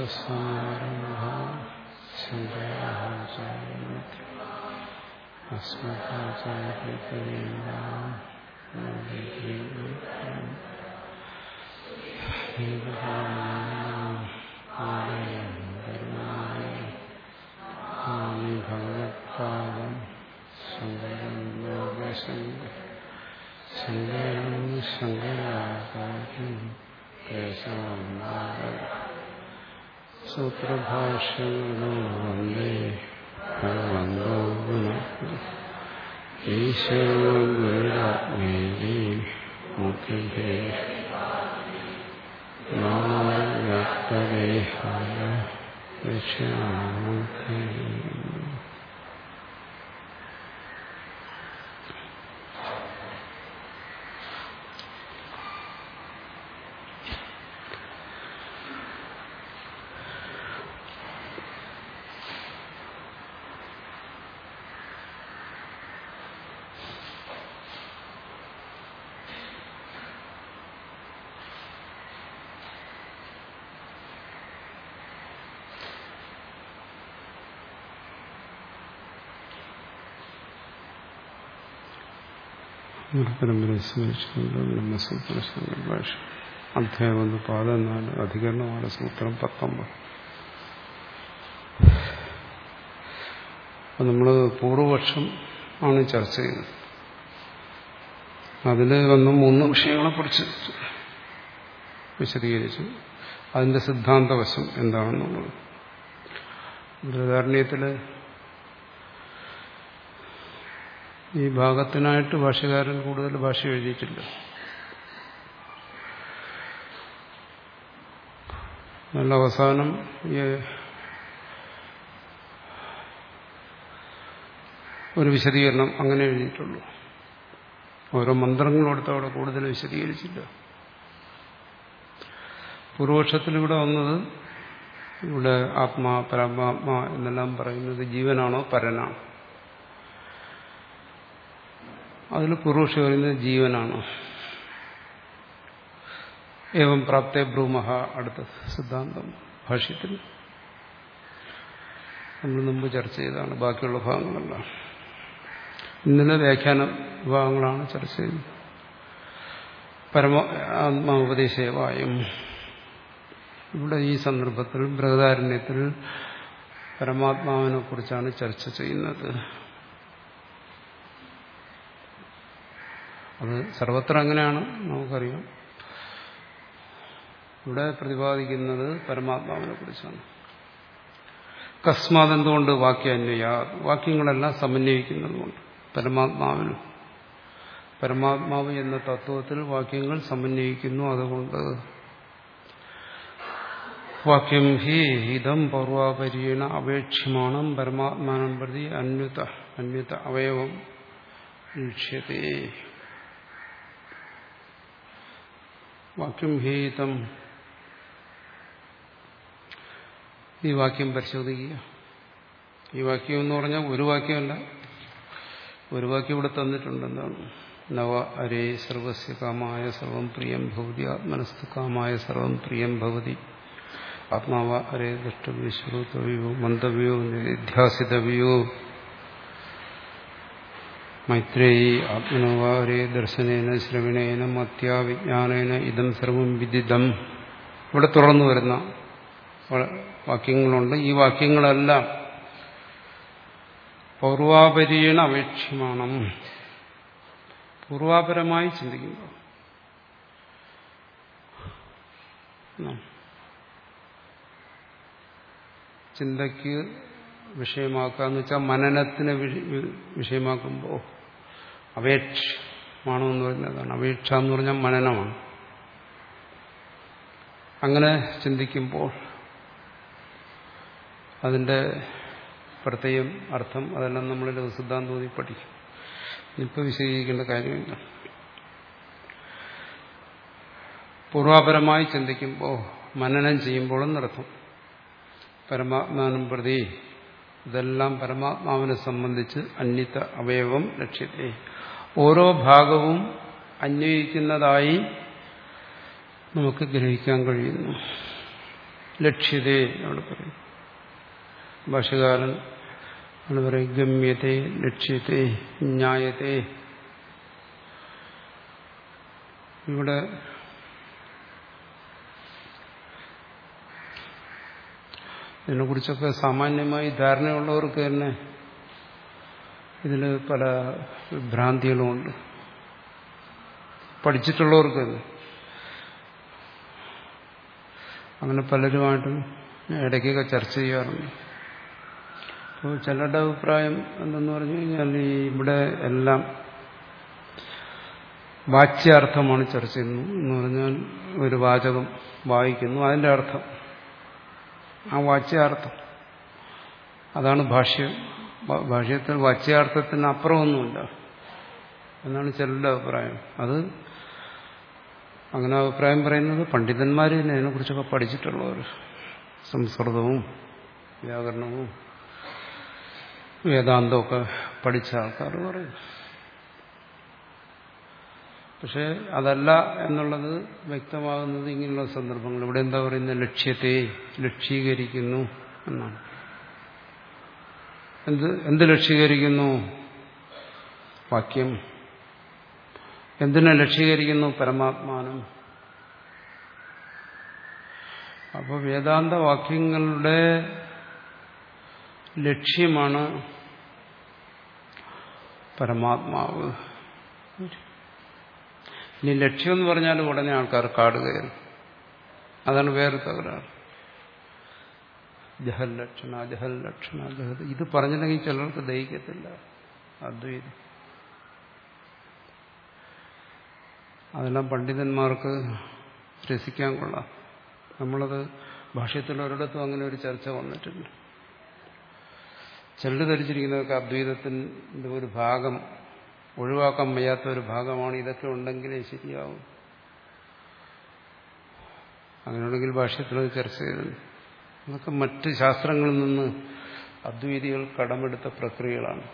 സദാശിവസമാരംഭ ഭഗവത്പാദം ശങ്കരം ലോകശങ്കർ ശങ്കരം ശങ്കരാചാര്യം കേശവം സൂത്രഭാഷ്യങ്ങളോ വന്ദേ ഭഗവന്തോ ഈശ്വരോ ഗുരുരാത്മേരി മുഖ്യേ വ്യാപ്തദേഹായ ദക്ഷിണാമുഖേ പരമ്പരയെ സ്മരിച്ചുകൊണ്ട് ബ്രഹ്മസൂത്ര ഭാഷ അധ്യായം ഒന്ന് പാദം നാല് അധികരണമാണ് സൂത്രം പത്തൊമ്പത് അപ്പം നമ്മൾ പൂർവപക്ഷം ആണ് ചർച്ച ചെയ്യുന്നത് അതിൽ വന്ന മൂന്ന് വിഷയങ്ങളെക്കുറിച്ച് വിശദീകരിച്ചു അതിന്റെ സിദ്ധാന്തവശം എന്താണെന്നുള്ളത് ബൃഹദാരണ്യത്തിൽ ഈ ഭാഗത്തിനായിട്ട് ഭാഷകാരൻ കൂടുതൽ ഭാഷ എഴുതിയിട്ടില്ല നല്ല അവസാനം ഈ ഒരു വിശദീകരണം അങ്ങനെ എഴുതിയിട്ടുള്ളൂ ഓരോ മന്ത്രങ്ങളെടുത്ത് അവിടെ കൂടുതൽ വിശദീകരിച്ചില്ല പൂർവപക്ഷത്തിലൂടെ വന്നത് ഇവിടെ ആത്മാ പരമാത്മാ എന്നെല്ലാം പറയുന്നത് ജീവനാണോ പരനാണോ അതിൽ പൂർവക്ഷി പറയുന്നത് ജീവനാണ് ഏവം പ്രാപ്തേ ബ്രൂമഹ അടുത്ത സിദ്ധാന്തം ഭാഷ്യത്തിൽ നമ്മൾ മുമ്പ് ചർച്ച ചെയ്താണ് ബാക്കിയുള്ള ഭാഗങ്ങളെല്ലാം ഇന്നലെ വ്യാഖ്യാന വിഭാഗങ്ങളാണ് ചർച്ച ചെയ്യുന്നത് പരമ ആത്മാപദേശേവായും ഇവിടെ ഈ സന്ദർഭത്തിൽ ബൃഹദാരണ്യത്തിൽ പരമാത്മാവിനെ കുറിച്ചാണ് ചർച്ച ചെയ്യുന്നത് അത് സർവത്ര അങ്ങനെയാണ് നമുക്കറിയാം ഇവിടെ പ്രതിപാദിക്കുന്നത് പരമാത്മാവിനെ കുറിച്ചാണ് കസ്മാത് എന്തുകൊണ്ട് വാക്യാന്വയ വാക്യങ്ങളെല്ലാം സമന്വയിക്കുന്നതുകൊണ്ട് പരമാത്മാവിനും പരമാത്മാവ് എന്ന തത്വത്തിൽ വാക്യങ്ങൾ സമന്വയിക്കുന്നു അതുകൊണ്ട് വാക്യം ഹി ഇതം പൗർവാപരീണ അപേക്ഷ്യമാണം പരമാത്മാനം പ്രതി അന്യുത അന്യുത അവയവം ലക്ഷ്യത്തെ വാക്യം ഹേതം ഈ വാക്യം പരിശോധിക്കുക ഈ വാക്യം എന്ന് പറഞ്ഞാൽ ഒരു വാക്യമല്ല ഒരു വാക്യം ഇവിടെ തന്നിട്ടുണ്ട് എന്താണ് നവ അരേ സർവസ്യ കാമായ സർവം പ്രിയം ഭവതി ആത്മനസ്തു കാമായ സർവം പ്രിയം ഭവതി ആത്മാവ അരേ ദൃഷ്ടവ്യോ ശ്രോതവ്യോ മന്ദവ്യോ നിധ്യാസിതവ്യോ മൈത്രേയി ആത്മനോവാരേ ദർശനേന ശ്രവണേന മത്യാവിജ്ഞാനേന ഇതം സർവം വിദിതം ഇവിടെ തുറന്നു വരുന്ന വാക്യങ്ങളുണ്ട് ഈ വാക്യങ്ങളെല്ലാം പൗർവാപരീണ അപേക്ഷ്യമാണ് പൂർവാപരമായി ചിന്തിക്കുമ്പോൾ ചിന്തയ്ക്ക് വിഷയമാക്കാന്ന് വെച്ചാൽ മനനത്തിന് വിഷയമാക്കുമ്പോൾ അപേക്ഷമാണോ എന്ന് പറയുന്നതാണ് അപേക്ഷ എന്ന് പറഞ്ഞാൽ മനനമാണ് അങ്ങനെ ചിന്തിക്കുമ്പോൾ അതിന്റെ പ്രത്യേകം അർത്ഥം അതെല്ലാം നമ്മൾ സിദ്ധാന്തോതി പഠിക്കും ഇപ്പം വിശദീകരിക്കേണ്ട കാര്യമില്ല പൂർവാപരമായി ചിന്തിക്കുമ്പോൾ മനനം ചെയ്യുമ്പോഴെന്നർത്ഥം പരമാത്മാനം പ്രതി ഇതെല്ലാം പരമാത്മാവിനെ സംബന്ധിച്ച് അന്യത അവയവം ലക്ഷ്യത്തെ ഓരോ ഭാഗവും അന്വയിക്കുന്നതായി നമുക്ക് ഗ്രഹിക്കാൻ കഴിയുന്നു ലക്ഷ്യതേ അവിടെ പറയും ഭാഷകാരൻ ആണ് പറയും ഗമ്യത്തെ ലക്ഷ്യത്തെ ന്യായത്തെ ഇവിടെ ഇതിനെക്കുറിച്ചൊക്കെ സാമാന്യമായി ധാരണയുള്ളവർക്ക് തന്നെ ഇതിൽ പല ഭ്രാന്തികളുമുണ്ട് പഠിച്ചിട്ടുള്ളവർക്ക് തന്നെ അങ്ങനെ പലരുമായിട്ടും ഇടയ്ക്കൊക്കെ ചർച്ച ചെയ്യാറുണ്ട് അപ്പോൾ ചിലരുടെ അഭിപ്രായം എന്തെന്ന് പറഞ്ഞു കഴിഞ്ഞാൽ ഈ ഇവിടെ എല്ലാം വാച്യാർത്ഥമാണ് ചർച്ച ചെയ്യുന്നു എന്ന് പറഞ്ഞാൽ ഒരു വാചകം വായിക്കുന്നു അതിൻ്റെ അർത്ഥം ആ വാച്യാർത്ഥം അതാണ് ഭാഷ്യം ഭാഷ്യത്തിൽ വാച്യാർത്ഥത്തിന് അപ്പുറമൊന്നുമില്ല എന്നാണ് ചിലരുടെ അഭിപ്രായം അത് അങ്ങനെ അഭിപ്രായം പറയുന്നത് പണ്ഡിതന്മാർ തന്നെ അതിനെക്കുറിച്ചൊക്കെ പഠിച്ചിട്ടുള്ളവർ സംസ്കൃതവും വ്യാകരണവും വേദാന്തമൊക്കെ പഠിച്ച ആൾക്കാർ പറയും പക്ഷെ അതല്ല എന്നുള്ളത് വ്യക്തമാകുന്നത് ഇങ്ങനെയുള്ള സന്ദർഭങ്ങൾ ഇവിടെ എന്താ പറയുന്നത് ലക്ഷ്യത്തെ ലക്ഷീകരിക്കുന്നു എന്നാണ് എന്ത് എന്ത് ലക്ഷീകരിക്കുന്നു വാക്യം എന്തിനെ ലക്ഷീകരിക്കുന്നു പരമാത്മാനം അപ്പോൾ വേദാന്ത വാക്യങ്ങളുടെ ലക്ഷ്യമാണ് പരമാത്മാവ് ഇനി ലക്ഷ്യം എന്ന് പറഞ്ഞാൽ ഉടനെ ആൾക്കാർ കാട് കയറും അതാണ് വേറെ തകരാറ് ജഹൽ ലക്ഷണ ജഹൽ ലക്ഷണ ജഹൽ ഇത് പറഞ്ഞില്ലെങ്കിൽ ചിലർക്ക് ദഹിക്കത്തില്ല അദ്വൈതം അതെല്ലാം പണ്ഡിതന്മാർക്ക് രസിക്കാൻ കൊള്ളാം നമ്മളത് ഭാഷ്യത്തിൽ ഒരിടത്തും അങ്ങനെ ഒരു ചർച്ച വന്നിട്ടുണ്ട് ചിലർ ധരിച്ചിരിക്കുന്നതൊക്കെ അദ്വൈതത്തിൻ്റെ ഒരു ഭാഗം ഒഴിവാക്കാൻ വയ്യാത്ത ഒരു ഭാഗമാണ് ഇതൊക്കെ ഉണ്ടെങ്കിലേ ശരിയാവും അങ്ങനെയുണ്ടെങ്കിൽ ഭാഷ്യത്തിലത് ചർച്ച ചെയ്തിട്ടുണ്ട് അതൊക്കെ മറ്റ് ശാസ്ത്രങ്ങളിൽ നിന്ന് അദ്വൈതികൾ കടമെടുത്ത പ്രക്രിയകളാണ്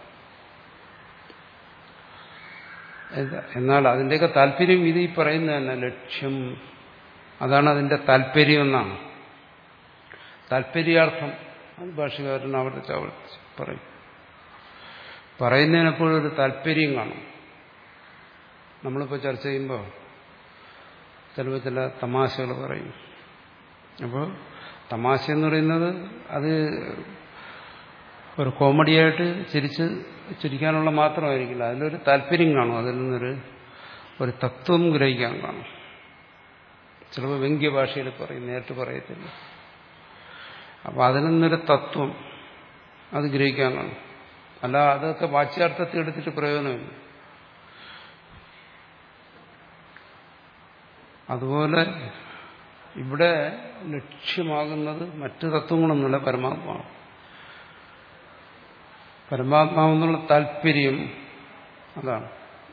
എന്നാൽ അതിൻ്റെയൊക്കെ താല്പര്യം ഇത് ഈ പറയുന്നത് തന്നെ ലക്ഷ്യം അതാണ് അതിൻ്റെ താല്പര്യം എന്നാണ് താല്പര്യാർത്ഥം അത് ഭാഷകാരൻ ആവർത്തിച്ച് ആവർത്തിച്ച് പറയും പറയുന്നതിനെപ്പോഴും ഒരു താല്പര്യം കാണും നമ്മളിപ്പോൾ ചർച്ച ചെയ്യുമ്പോൾ ചിലപ്പോൾ ചില തമാശകൾ പറയും അപ്പോൾ തമാശ എന്ന് പറയുന്നത് അത് ഒരു കോമഡിയായിട്ട് ചിരിച്ച് ചിരിക്കാനുള്ള മാത്രമായിരിക്കില്ല അതിലൊരു താല്പര്യം കാണും അതിൽ നിന്നൊരു ഒരു തത്വം ഗ്രഹിക്കാൻ കാണും ചിലപ്പോൾ വ്യംഗ്യ ഭാഷയിൽ പറയും നേരിട്ട് പറയത്തില്ല അപ്പോൾ അതിൽ നിന്നൊരു തത്വം അത് ഗ്രഹിക്കാൻ കാണും അല്ല അതൊക്കെ വാച്യാർത്ഥത്തിൽ എടുത്തിട്ട് പ്രയോജനമില്ല അതുപോലെ ഇവിടെ ലക്ഷ്യമാകുന്നത് മറ്റു തത്വങ്ങളൊന്നുമില്ല പരമാത്മാവ് പരമാത്മാവെന്നുള്ള താല്പര്യം അതാണ്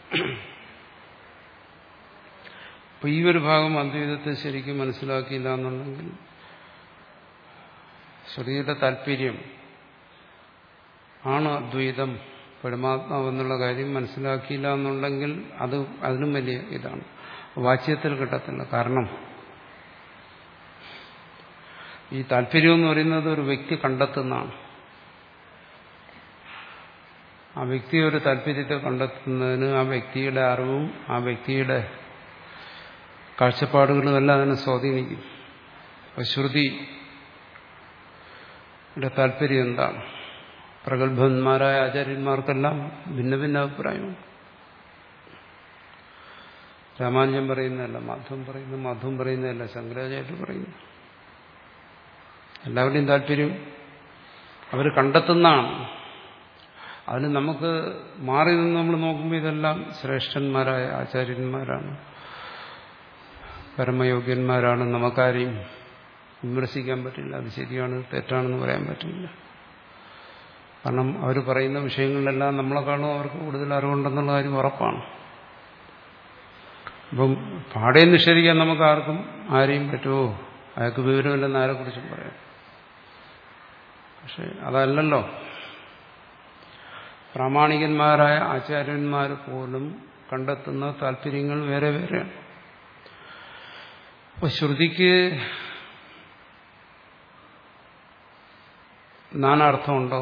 അപ്പൊ ഈ ഒരു ഭാഗം അദ്വൈതത്തെ ശരിക്കും മനസ്സിലാക്കിയില്ല എന്നുണ്ടെങ്കിൽ ശ്രുതിയുടെ താല്പര്യം ആണ് അദ്വൈതം പരമാത്മാവെന്നുള്ള കാര്യം മനസ്സിലാക്കിയില്ല എന്നുണ്ടെങ്കിൽ അത് അതിനും വലിയ ഇതാണ് വാച്യത്തിൽ കിട്ടത്തില്ല കാരണം ഈ താല്പര്യം എന്ന് പറയുന്നത് ഒരു വ്യക്തി കണ്ടെത്തുന്നതാണ് ആ വ്യക്തി ഒരു താല്പര്യത്തെ കണ്ടെത്തുന്നതിന് ആ വ്യക്തിയുടെ അറിവും ആ വ്യക്തിയുടെ കാഴ്ചപ്പാടുകളും എല്ലാം അതിനെ സ്വാധീനിക്കും അപ്പോൾ ശ്രുതിയുടെ താല്പര്യം എന്താണ് പ്രഗത്ഭന്മാരായ ആചാര്യന്മാർക്കെല്ലാം ഭിന്ന ഭിന്ന അഭിപ്രായമുണ്ട് രാമാനുജൻ പറയുന്നതല്ല മാധവം പറയുന്നു മാധവം പറയുന്നതല്ല ശങ്കരാചാര്യ പറയുന്നു എല്ലാവരുടെയും താല്പര്യം അവർ കണ്ടെത്തുന്നതാണ് അതിന് നമുക്ക് മാറി നിന്ന് നമ്മൾ നോക്കുമ്പോൾ ഇതെല്ലാം ശ്രേഷ്ഠന്മാരായ ആചാര്യന്മാരാണ് പരമയോഗ്യന്മാരാണ് നമുക്കാരെയും വിമർശിക്കാൻ പറ്റില്ല അത് ശരിയാണ് തെറ്റാണെന്ന് പറയാൻ പറ്റില്ല കാരണം അവർ പറയുന്ന വിഷയങ്ങളിലെല്ലാം നമ്മളെക്കാളും അവർക്ക് കൂടുതൽ അറിവുണ്ടെന്നുള്ള കാര്യം ഉറപ്പാണ് അപ്പം പാടെ നിഷേധിക്കാൻ നമുക്ക് ആർക്കും ആരെയും പറ്റുമോ അയാൾക്ക് വിവരമില്ലെന്ന് ആരെക്കുറിച്ചും പറയാം പക്ഷെ അതല്ലല്ലോ പ്രാമാണികന്മാരായ ആചാര്യന്മാർ പോലും കണ്ടെത്തുന്ന താല്പര്യങ്ങൾ വേറെ വേറെയാണ് അപ്പോൾ ശ്രുതിക്ക് നാനാർത്ഥമുണ്ടോ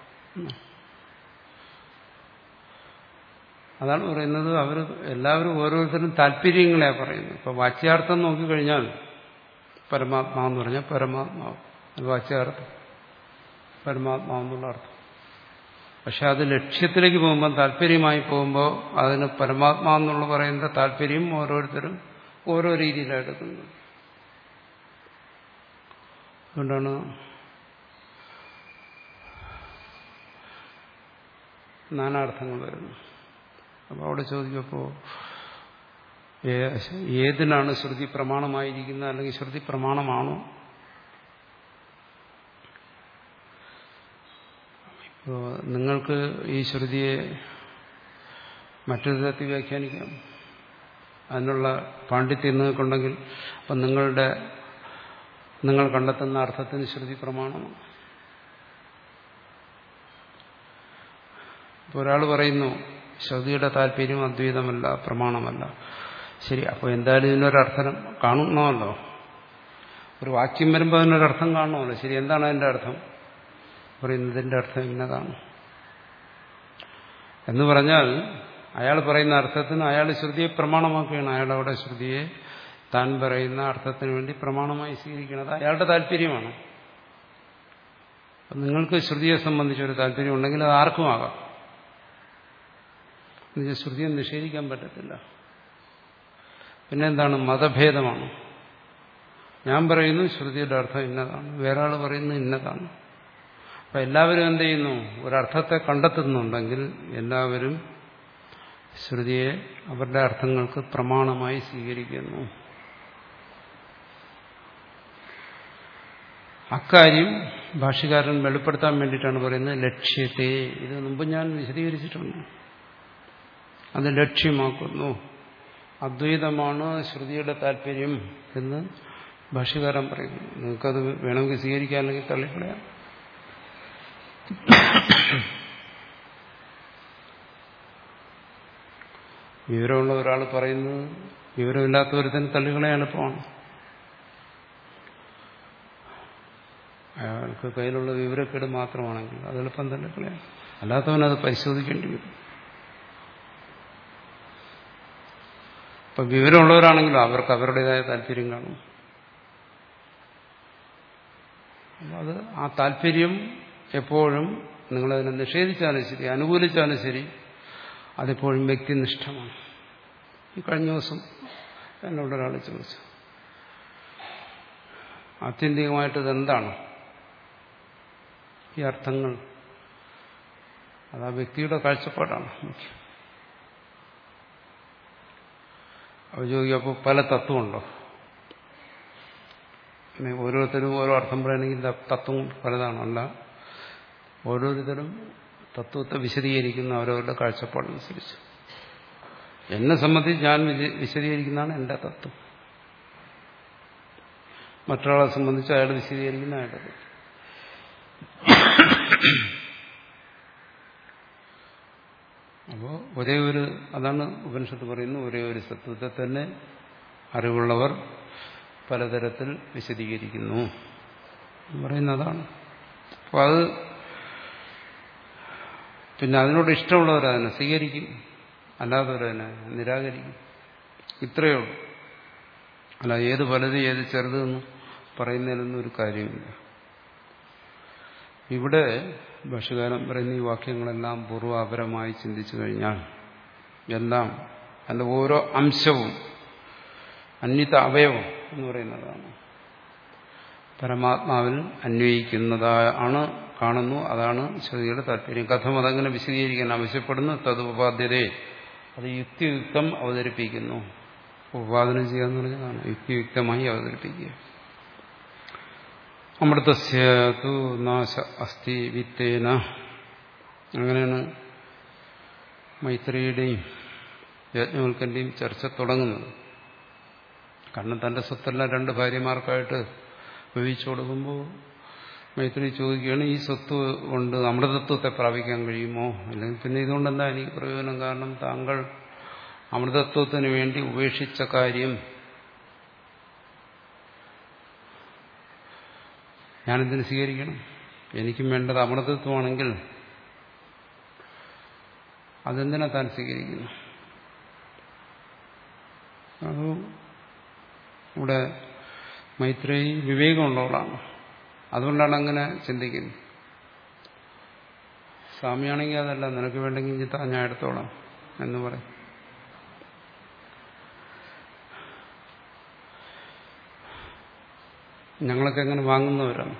അതാണ് പറയുന്നത് അവർ എല്ലാവരും ഓരോരുത്തരും താല്പര്യങ്ങളെ പറയുന്നത് ഇപ്പൊ വാച്യാർത്ഥം നോക്കിക്കഴിഞ്ഞാൽ പരമാത്മാവെന്ന് പറഞ്ഞാൽ പരമാത്മാവ് അത് വാച്യാർത്ഥം പരമാത്മാവെന്നുള്ള അർത്ഥം പക്ഷെ അത് ലക്ഷ്യത്തിലേക്ക് പോകുമ്പോൾ താല്പര്യമായി പോകുമ്പോൾ അതിന് പരമാത്മാവെന്നുള്ള പറയുന്ന താല്പര്യം ഓരോരുത്തരും ഓരോ രീതിയിലാണ് എടുക്കുന്നത് അതുകൊണ്ടാണ് നാനാർത്ഥങ്ങൾ വരുന്നത് അപ്പോൾ അവിടെ ചോദിക്കപ്പോൾ ഏതിനാണ് ശ്രുതി പ്രമാണമായിരിക്കുന്നത് അല്ലെങ്കിൽ ശ്രുതി പ്രമാണമാണോ ഇപ്പോൾ നിങ്ങൾക്ക് ഈ ശ്രുതിയെ മറ്റൊരു തരത്തിൽ വ്യാഖ്യാനിക്കാം അതിനുള്ള പാണ്ഡിത്യം നിങ്ങൾക്കുണ്ടെങ്കിൽ അപ്പം നിങ്ങളുടെ നിങ്ങൾ കണ്ടെത്തുന്ന അർത്ഥത്തിന് ശ്രുതി പ്രമാണമാണ് ഇപ്പോൾ ഒരാൾ പറയുന്നു ശ്രുതിയുടെ താല്പര്യം അദ്വൈതമല്ല പ്രമാണമല്ല ശരി അപ്പോൾ എന്തായാലും ഇതിനൊരർത്ഥം കാണണമല്ലോ ഒരു വാക്യം വരുമ്പോൾ അതിനൊരർത്ഥം കാണണമല്ലോ ശരി എന്താണ് അതിൻ്റെ അർത്ഥം പറയുന്നതിൻ്റെ അർത്ഥം ഇന്നതാണ് എന്ന് പറഞ്ഞാൽ അയാൾ പറയുന്ന അർത്ഥത്തിന് അയാൾ ശ്രുതിയെ പ്രമാണമാക്കുകയാണ് അയാളവിടെ ശ്രുതിയെ താൻ പറയുന്ന അർത്ഥത്തിന് വേണ്ടി പ്രമാണമായി സ്വീകരിക്കുന്നത് അയാളുടെ താല്പര്യമാണ് നിങ്ങൾക്ക് ശ്രുതിയെ സംബന്ധിച്ചൊരു താല്പര്യം ഉണ്ടെങ്കിൽ അത് ആർക്കും ആകാം എന്നുവെച്ചാൽ ശ്രുതിയെ നിഷേധിക്കാൻ പറ്റത്തില്ല പിന്നെ എന്താണ് മതഭേദമാണ് ഞാൻ പറയുന്നു ശ്രുതിയുടെ അർത്ഥം ഇന്നതാണ് വേറെ ആൾ പറയുന്നു ഇന്നതാണ് അപ്പൊ എല്ലാവരും എന്ത് ചെയ്യുന്നു ഒരർത്ഥത്തെ കണ്ടെത്തുന്നുണ്ടെങ്കിൽ എല്ലാവരും ശ്രുതിയെ അവരുടെ അർത്ഥങ്ങൾക്ക് പ്രമാണമായി സ്വീകരിക്കുന്നു അക്കാര്യം ഭാഷകാരൻ വെളിപ്പെടുത്താൻ വേണ്ടിയിട്ടാണ് പറയുന്നത് ലക്ഷ്യത്തെ ഇത് മുമ്പ് ഞാൻ വിശദീകരിച്ചിട്ടുണ്ട് അത് ലക്ഷ്യമാക്കുന്നു അദ്വൈതമാണ് ശ്രുതിയുടെ താല്പര്യം എന്ന് ഭാഷകാരൻ പറയുന്നു നിങ്ങൾക്കത് വേണമെങ്കിൽ സ്വീകരിക്കാൻ അല്ലെങ്കിൽ തള്ളിക്കളയാം വിവരമുള്ള ഒരാൾ പറയുന്നത് വിവരമില്ലാത്ത ഒരുത്തൻ തള്ളികളയാൻ എളുപ്പമാണ് അയാൾക്ക് കയ്യിലുള്ള വിവരക്കേട് മാത്രമാണെങ്കിൽ അത് എളുപ്പം തള്ളിക്കളയാം അല്ലാത്തവൻ അത് പരിശോധിക്കേണ്ടി വരും ഇപ്പൊ വിവരമുള്ളവരാണെങ്കിലും അവർക്ക് അവരുടേതായ താല്പര്യം കാണും അത് ആ താല്പര്യം എപ്പോഴും നിങ്ങളതിനെ നിഷേധിച്ചാലും ശരി അനുകൂലിച്ചാലും ശരി അതെപ്പോഴും വ്യക്തിനിഷ്ഠമാണ് ഈ കഴിഞ്ഞ ദിവസം എന്നോട് ഒരാൾ ചോദിച്ചു ആത്യന്തികമായിട്ട് ഇതെന്താണ് ഈ അർത്ഥങ്ങൾ അത് ആ വ്യക്തിയുടെ കാഴ്ചപ്പാടാണ് മുഖ്യം അവർ ചോദിക്കും അപ്പോൾ പല തത്വമുണ്ടോ ഓരോരുത്തരും ഓരോ അർത്ഥം പറയണമെങ്കിൽ തത്വം പലതാണ് അല്ല ഓരോരുത്തരും തത്വത്തെ വിശദീകരിക്കുന്ന അവരവരുടെ കാഴ്ചപ്പാടനുസരിച്ച് എന്നെ സംബന്ധിച്ച് ഞാൻ വിശദീകരിക്കുന്നതാണ് എൻ്റെ തത്വം മറ്റൊരാളെ സംബന്ധിച്ച് അയാൾ വിശദീകരിക്കുന്ന അയാളുടെ തത്വം അപ്പോൾ ഒരേ ഒരു അതാണ് ഉപനിഷത്ത് പറയുന്നത് ഒരേ ഒരു തത്വത്തെ തന്നെ അറിവുള്ളവർ പലതരത്തിൽ വിശദീകരിക്കുന്നു പറയുന്നതാണ് അപ്പോൾ അത് പിന്നെ അതിനോട് ഇഷ്ടമുള്ളവരതിനെ സ്വീകരിക്കും അല്ലാത്തവരതിനെ നിരാകരിക്കും ഇത്രയേ ഉള്ളൂ അല്ല ഏത് വലുത് ഏത് ചെറുതെന്ന് പറയുന്നതിലൊന്നും ഒരു കാര്യമില്ല ഇവിടെ ഭാഷകാലം പറയുന്ന ഈ വാക്യങ്ങളെല്ലാം പൂർവാപരമായി ചിന്തിച്ചു കഴിഞ്ഞാൽ എല്ലാം അതിൻ്റെ ഓരോ അംശവും അന്യത അവയവം എന്ന് പറയുന്നതാണ് പരമാത്മാവിൽ അന്വയിക്കുന്നതാണ് കാണുന്നു അതാണ് ശ്രുതിയുടെ താല്പര്യം കഥം അതങ്ങനെ വിശദീകരിക്കാൻ ആവശ്യപ്പെടുന്നു തതുപാദ്യതയെ അത് യുക്തിയുക്തം അവതരിപ്പിക്കുന്നു ഉപാദനം ചെയ്യുക എന്ന് പറഞ്ഞതാണ് യുക്തിയുക്തമായി അവതരിപ്പിക്കുക അമൃതസ്യു നാശ അസ്ഥി വിത്തേന അങ്ങനെയാണ് മൈത്രിയുടെയും യജ്ഞവൽക്കന്റെയും ചർച്ച തുടങ്ങുന്നത് കാരണം തന്റെ സ്വത്തെല്ലാം രണ്ട് ഭാര്യമാർക്കായിട്ട് വിഭജിച്ചു കൊടുക്കുമ്പോൾ മൈത്രി ചോദിക്കുകയാണ് ഈ സ്വത്ത് കൊണ്ട് അമൃതത്വത്തെ പ്രാപിക്കാൻ കഴിയുമോ അല്ലെങ്കിൽ പിന്നെ ഇതുകൊണ്ട് എന്താ എനിക്ക് പ്രയോജനം കാരണം താങ്കൾ അമൃതത്വത്തിന് വേണ്ടി ഉപേക്ഷിച്ച കാര്യം ഞാനെന്തിനു സ്വീകരിക്കണം എനിക്കും വേണ്ടത് അമൃതത്വമാണെങ്കിൽ അതെന്തിനാ താൻ സ്വീകരിക്കുന്നു അത് ഇവിടെ മൈത്രേയി വിവേകമുള്ളവളാണ് അതുകൊണ്ടാണ് അങ്ങനെ ചിന്തിക്കുന്നത് സ്വാമിയാണെങ്കിൽ അതല്ല നിനക്ക് വേണ്ടെങ്കിൽ ഇനി താ ഞാൻ എടുത്തോളാം എന്ന് പറയും ഞങ്ങളൊക്കെ എങ്ങനെ വാങ്ങുന്നവരാണ്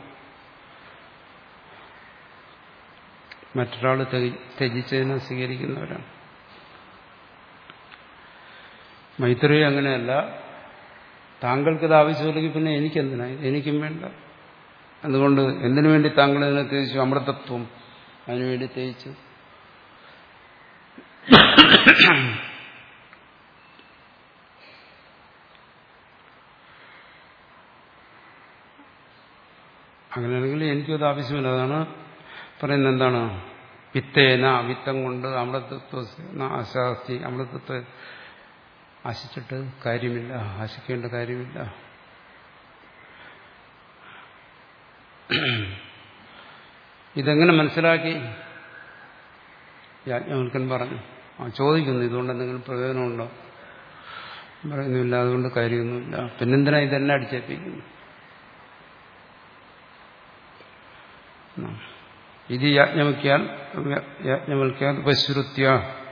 മറ്റൊരാൾ ത്യജിച്ചതിനെ സ്വീകരിക്കുന്നവരാണ് മൈത്രി അങ്ങനെയല്ല താങ്കൾക്കിത് ആവശ്യമില്ലെങ്കിൽ പിന്നെ എനിക്കെന്തിനാ എനിക്കും വേണ്ട അതുകൊണ്ട് എന്തിനു വേണ്ടി താങ്കൾ ഇതിനെ ത്യജിച്ചു അമൃതത്വം അതിനുവേണ്ടി ത്യജിച്ചു അങ്ങനെയാണെങ്കിൽ എനിക്കത് ആവശ്യമില്ല അതാണ് പറയുന്നത് എന്താണ് വിത്തേന വിത്തം കൊണ്ട് അമൃതത്വ ആശാസ്തി അമൃതത്വ ആശിച്ചിട്ട് കാര്യമില്ല ആശിക്കേണ്ട കാര്യമില്ല ഇതെങ്ങനെ മനസ്സിലാക്കി യാജ്ഞവൽക്കൻ പറഞ്ഞു ആ ചോദിക്കുന്നു ഇതുകൊണ്ട് എന്തെങ്കിലും പ്രയോജനമുണ്ടോ പറയുന്നില്ല അതുകൊണ്ട് കാര്യമൊന്നുമില്ല പിന്നെന്തിനാ ഇതെല്ലാം അടിച്ചേൽപ്പിക്കുന്നു ഇത് യാജ്ഞവൽക്കാൽ യാജ്ഞവൽക്കാൽ ഉപശ്രുത്യ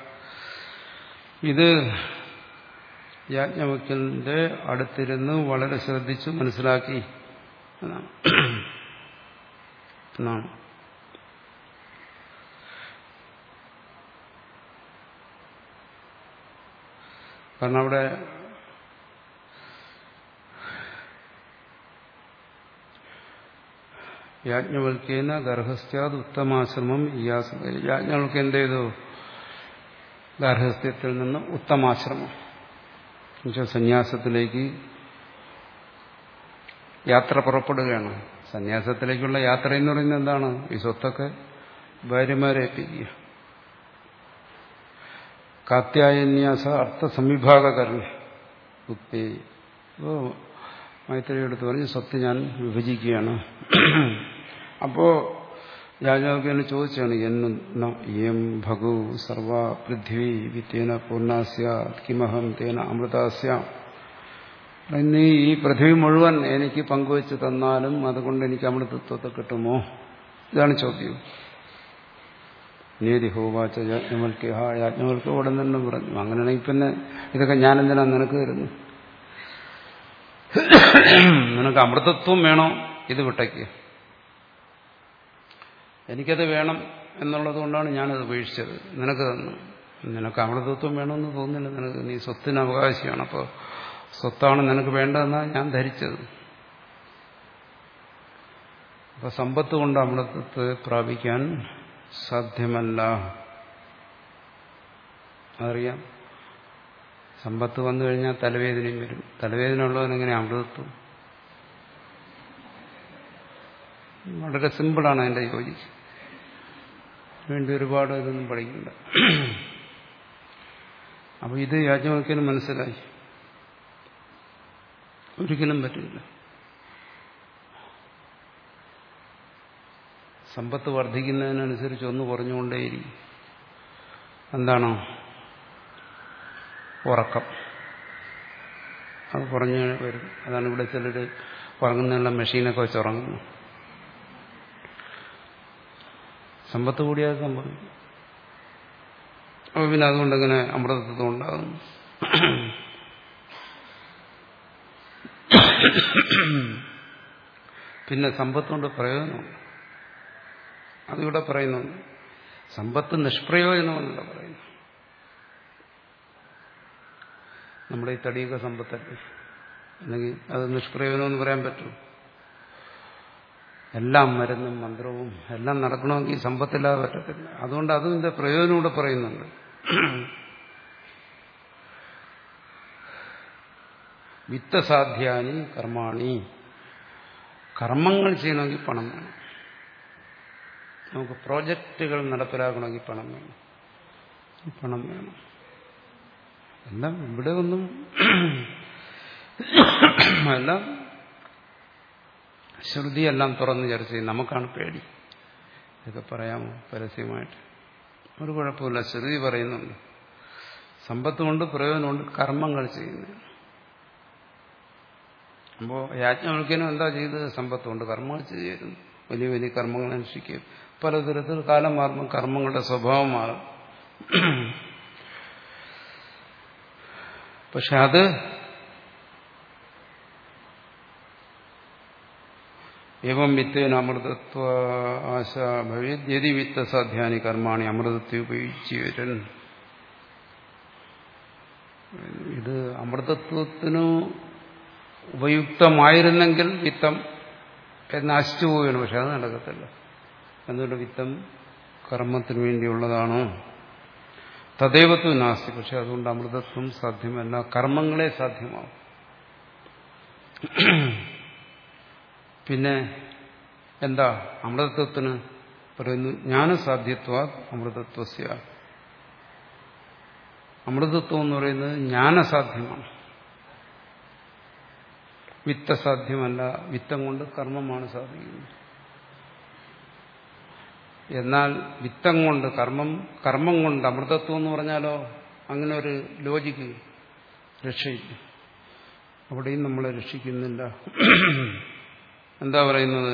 ഇത് യാജ്ഞവൽക്കലിന്റെ അടുത്തിരുന്ന് വളരെ ശ്രദ്ധിച്ചു മനസ്സിലാക്കി എന്നാണ് എന്നാണ് കാരണം അവിടെ യാജ്ഞവൽക്കേന ഗർഹസ്ഥ്യാത് ഉത്തമാശ്രമം ഇയാസ് യാജ്ഞവൽക്ക് എന്ത് ചെയ്തു ഗാർഹസ്ഥ്യത്തിൽ നിന്ന് ഉത്തമാശ്രമം എന്നുവെച്ചാൽ സന്യാസത്തിലേക്ക് യാത്ര പുറപ്പെടുകയാണ് സന്യാസത്തിലേക്കുള്ള യാത്ര എന്ന് പറയുന്നത് എന്താണ് ഈ സ്വത്തൊക്കെ ഭാര്യമാരെ ഏൽപ്പിക്കുക കാത്യായന്യാസ അർത്ഥ സംവിഭാഗകരണം ഉക്തി അപ്പോൾ മൈത്രി എടുത്ത് പറഞ്ഞ് സ്വത്ത് ഞാൻ വിഭജിക്കുകയാണ് അപ്പോ രാജാവ് എന്നെ ചോദിച്ചാണ് എം ഭഗു സർവ പൃഥ്വി വിത്തേന പൂർണ്ണാസ്യ കിമഹം തേന അമൃതാസ്യ ഇന്ന് ഈ പൃഥ്വി മുഴുവൻ എനിക്ക് പങ്കുവെച്ച് തന്നാലും അതുകൊണ്ട് എനിക്ക് അമൃതത്വത്തെ കിട്ടുമോ ഇതാണ് ചോദ്യം നീതി ഹോവാച്ച യാജ്ഞവൽക്ക് ഹാ യാജ്ഞവൽക്ക് ഉടൻ തന്നെ പറഞ്ഞു അങ്ങനെയാണെങ്കിൽ പിന്നെ ഇതൊക്കെ ഞാൻ എന്തിനാ നിനക്ക് തരുന്നു നിനക്ക് അമൃതത്വം വേണോ ഇത് വിട്ടയ്ക്ക് എനിക്കത് വേണം എന്നുള്ളത് കൊണ്ടാണ് ഞാനത് ഉപേക്ഷിച്ചത് നിനക്ക് തന്നു നിനക്ക് അമൃതത്വം വേണമെന്ന് തോന്നുന്നില്ല നിനക്ക് നീ സ്വത്തിന് അവകാശിയാണ് അപ്പോൾ സ്വത്താണ് നിനക്ക് വേണ്ടതെന്നാണ് ഞാൻ ധരിച്ചത് അപ്പൊ സമ്പത്ത് കൊണ്ട് അമൃതത്വത്തെ പ്രാപിക്കാൻ സാധ്യമല്ല അറിയാം സമ്പത്ത് വന്നു കഴിഞ്ഞാൽ തലവേദനയും വരും തലവേദന ഉള്ളവനെങ്ങനെ അമൃതത്വം വളരെ സിമ്പിളാണ് അതിന്റെ യോജി വേണ്ടി ഒരുപാട് ഇതൊന്നും പഠിക്കണ്ട അപ്പൊ ഇത് യാജ്ഞവൽക്കന് മനസ്സിലായി ഒരിക്കലും പറ്റില്ല സമ്പത്ത് വർദ്ധിക്കുന്നതിനനുസരിച്ച് ഒന്ന് കുറഞ്ഞുകൊണ്ടേയിരിക്കും എന്താണോ ഉറക്കം അത് കുറഞ്ഞു വരും അതാണ് ഇവിടെ ചിലർ ഉറങ്ങുന്നതിനുള്ള മെഷീനൊക്കെ വെച്ച് ഉറങ്ങുന്നു സമ്പത്ത് കൂടിയാൽ സംഭവിക്കും അപ്പോൾ പിന്നെ അതുകൊണ്ട് ഇങ്ങനെ അമൃതത്വം ഉണ്ടാകുന്നു പിന്നെ സമ്പത്തുകൊണ്ട് പ്രയോജനമുണ്ട് അതിവിടെ പറയുന്നുണ്ട് സമ്പത്ത് നിഷ്പ്രയോജനമെന്നല്ല പറയുന്നു നമ്മുടെ ഈ തടിയൊക്കെ സമ്പത്തല്ലേ അല്ലെങ്കിൽ അത് നിഷ്പ്രയോജനമെന്ന് പറയാൻ പറ്റും എല്ലാം മരുന്നും മന്ത്രവും എല്ലാം നടക്കണമെങ്കിൽ സമ്പത്തില്ലാതെ പറ്റത്തില്ല അതുകൊണ്ട് അതിന്റെ പ്രയോജനം കൂടെ പറയുന്നുണ്ട് വിത്തസാധ്യാനി കർമാണി കർമ്മങ്ങൾ ചെയ്യണമെങ്കിൽ പണം വേണം നമുക്ക് പ്രോജക്റ്റുകൾ നടപ്പിലാക്കണമെങ്കിൽ പണം വേണം പണം വേണം എല്ലാം ഇവിടെ ഒന്നും എല്ലാം ശ്രുതിയെല്ലാം തുറന്ന് ചർച്ച ചെയ്യും നമുക്കാണ് പേടി ഇതൊക്കെ പറയാമോ പരസ്യമായിട്ട് ഒരു കുഴപ്പമില്ല ശ്രുതി പറയുന്നുണ്ട് സമ്പത്ത് കൊണ്ട് പ്രയോജനമുണ്ട് കർമ്മങ്ങൾ ചെയ്യുന്നത് അപ്പോൾ യാജ്ഞവൽക്കനും എന്താ ചെയ്തത് സമ്പത്ത് കൊണ്ട് കർമ്മങ്ങൾ ചെയ്യുന്നു വലിയ വലിയ കർമ്മങ്ങൾ അനുഷ്ഠിക്കും പലതരത്തിൽ കാലം മാറുമ്പോൾ കർമ്മങ്ങളുടെ സ്വഭാവം മാറും പക്ഷെ അത് എവം വിത്തേന അമൃതത്വ ആശ ഭവേത് യതി വിത്തസാധ്യാനി കർമാണി അമൃതത്വ ഉപയോഗിച്ചവരൻ ഇത് അമൃതത്വത്തിനു ഉപയുക്തമായിരുന്നെങ്കിൽ വിത്തം എന്ന് നശിച്ചു പോവുകയാണ് പക്ഷെ അത് നടക്കത്തില്ല എന്തുകൊണ്ട് വിത്തം കർമ്മത്തിന് വേണ്ടിയുള്ളതാണ് തദൈവത്വം നാസ്തി പക്ഷെ അതുകൊണ്ട് അമൃതത്വം സാധ്യമല്ല കർമ്മങ്ങളെ സാധ്യമാവും പിന്നെ എന്താ അമൃതത്വത്തിന് പറയുന്നു ജ്ഞാനസാധ്യത്വ അമൃതത്വസ്യ അമൃതത്വം എന്ന് പറയുന്നത് ജ്ഞാനസാധ്യമാണ് വിത്തസാധ്യമല്ല വിത്തം കൊണ്ട് കർമ്മമാണ് സാധിക്കുന്നത് എന്നാൽ വിത്തം കൊണ്ട് കർമ്മം കർമ്മം കൊണ്ട് അമൃതത്വം എന്ന് പറഞ്ഞാലോ അങ്ങനെ ഒരു ലോജിക്ക് രക്ഷയില്ല അവിടെയും നമ്മളെ രക്ഷിക്കുന്നില്ല എന്താ പറയുന്നത്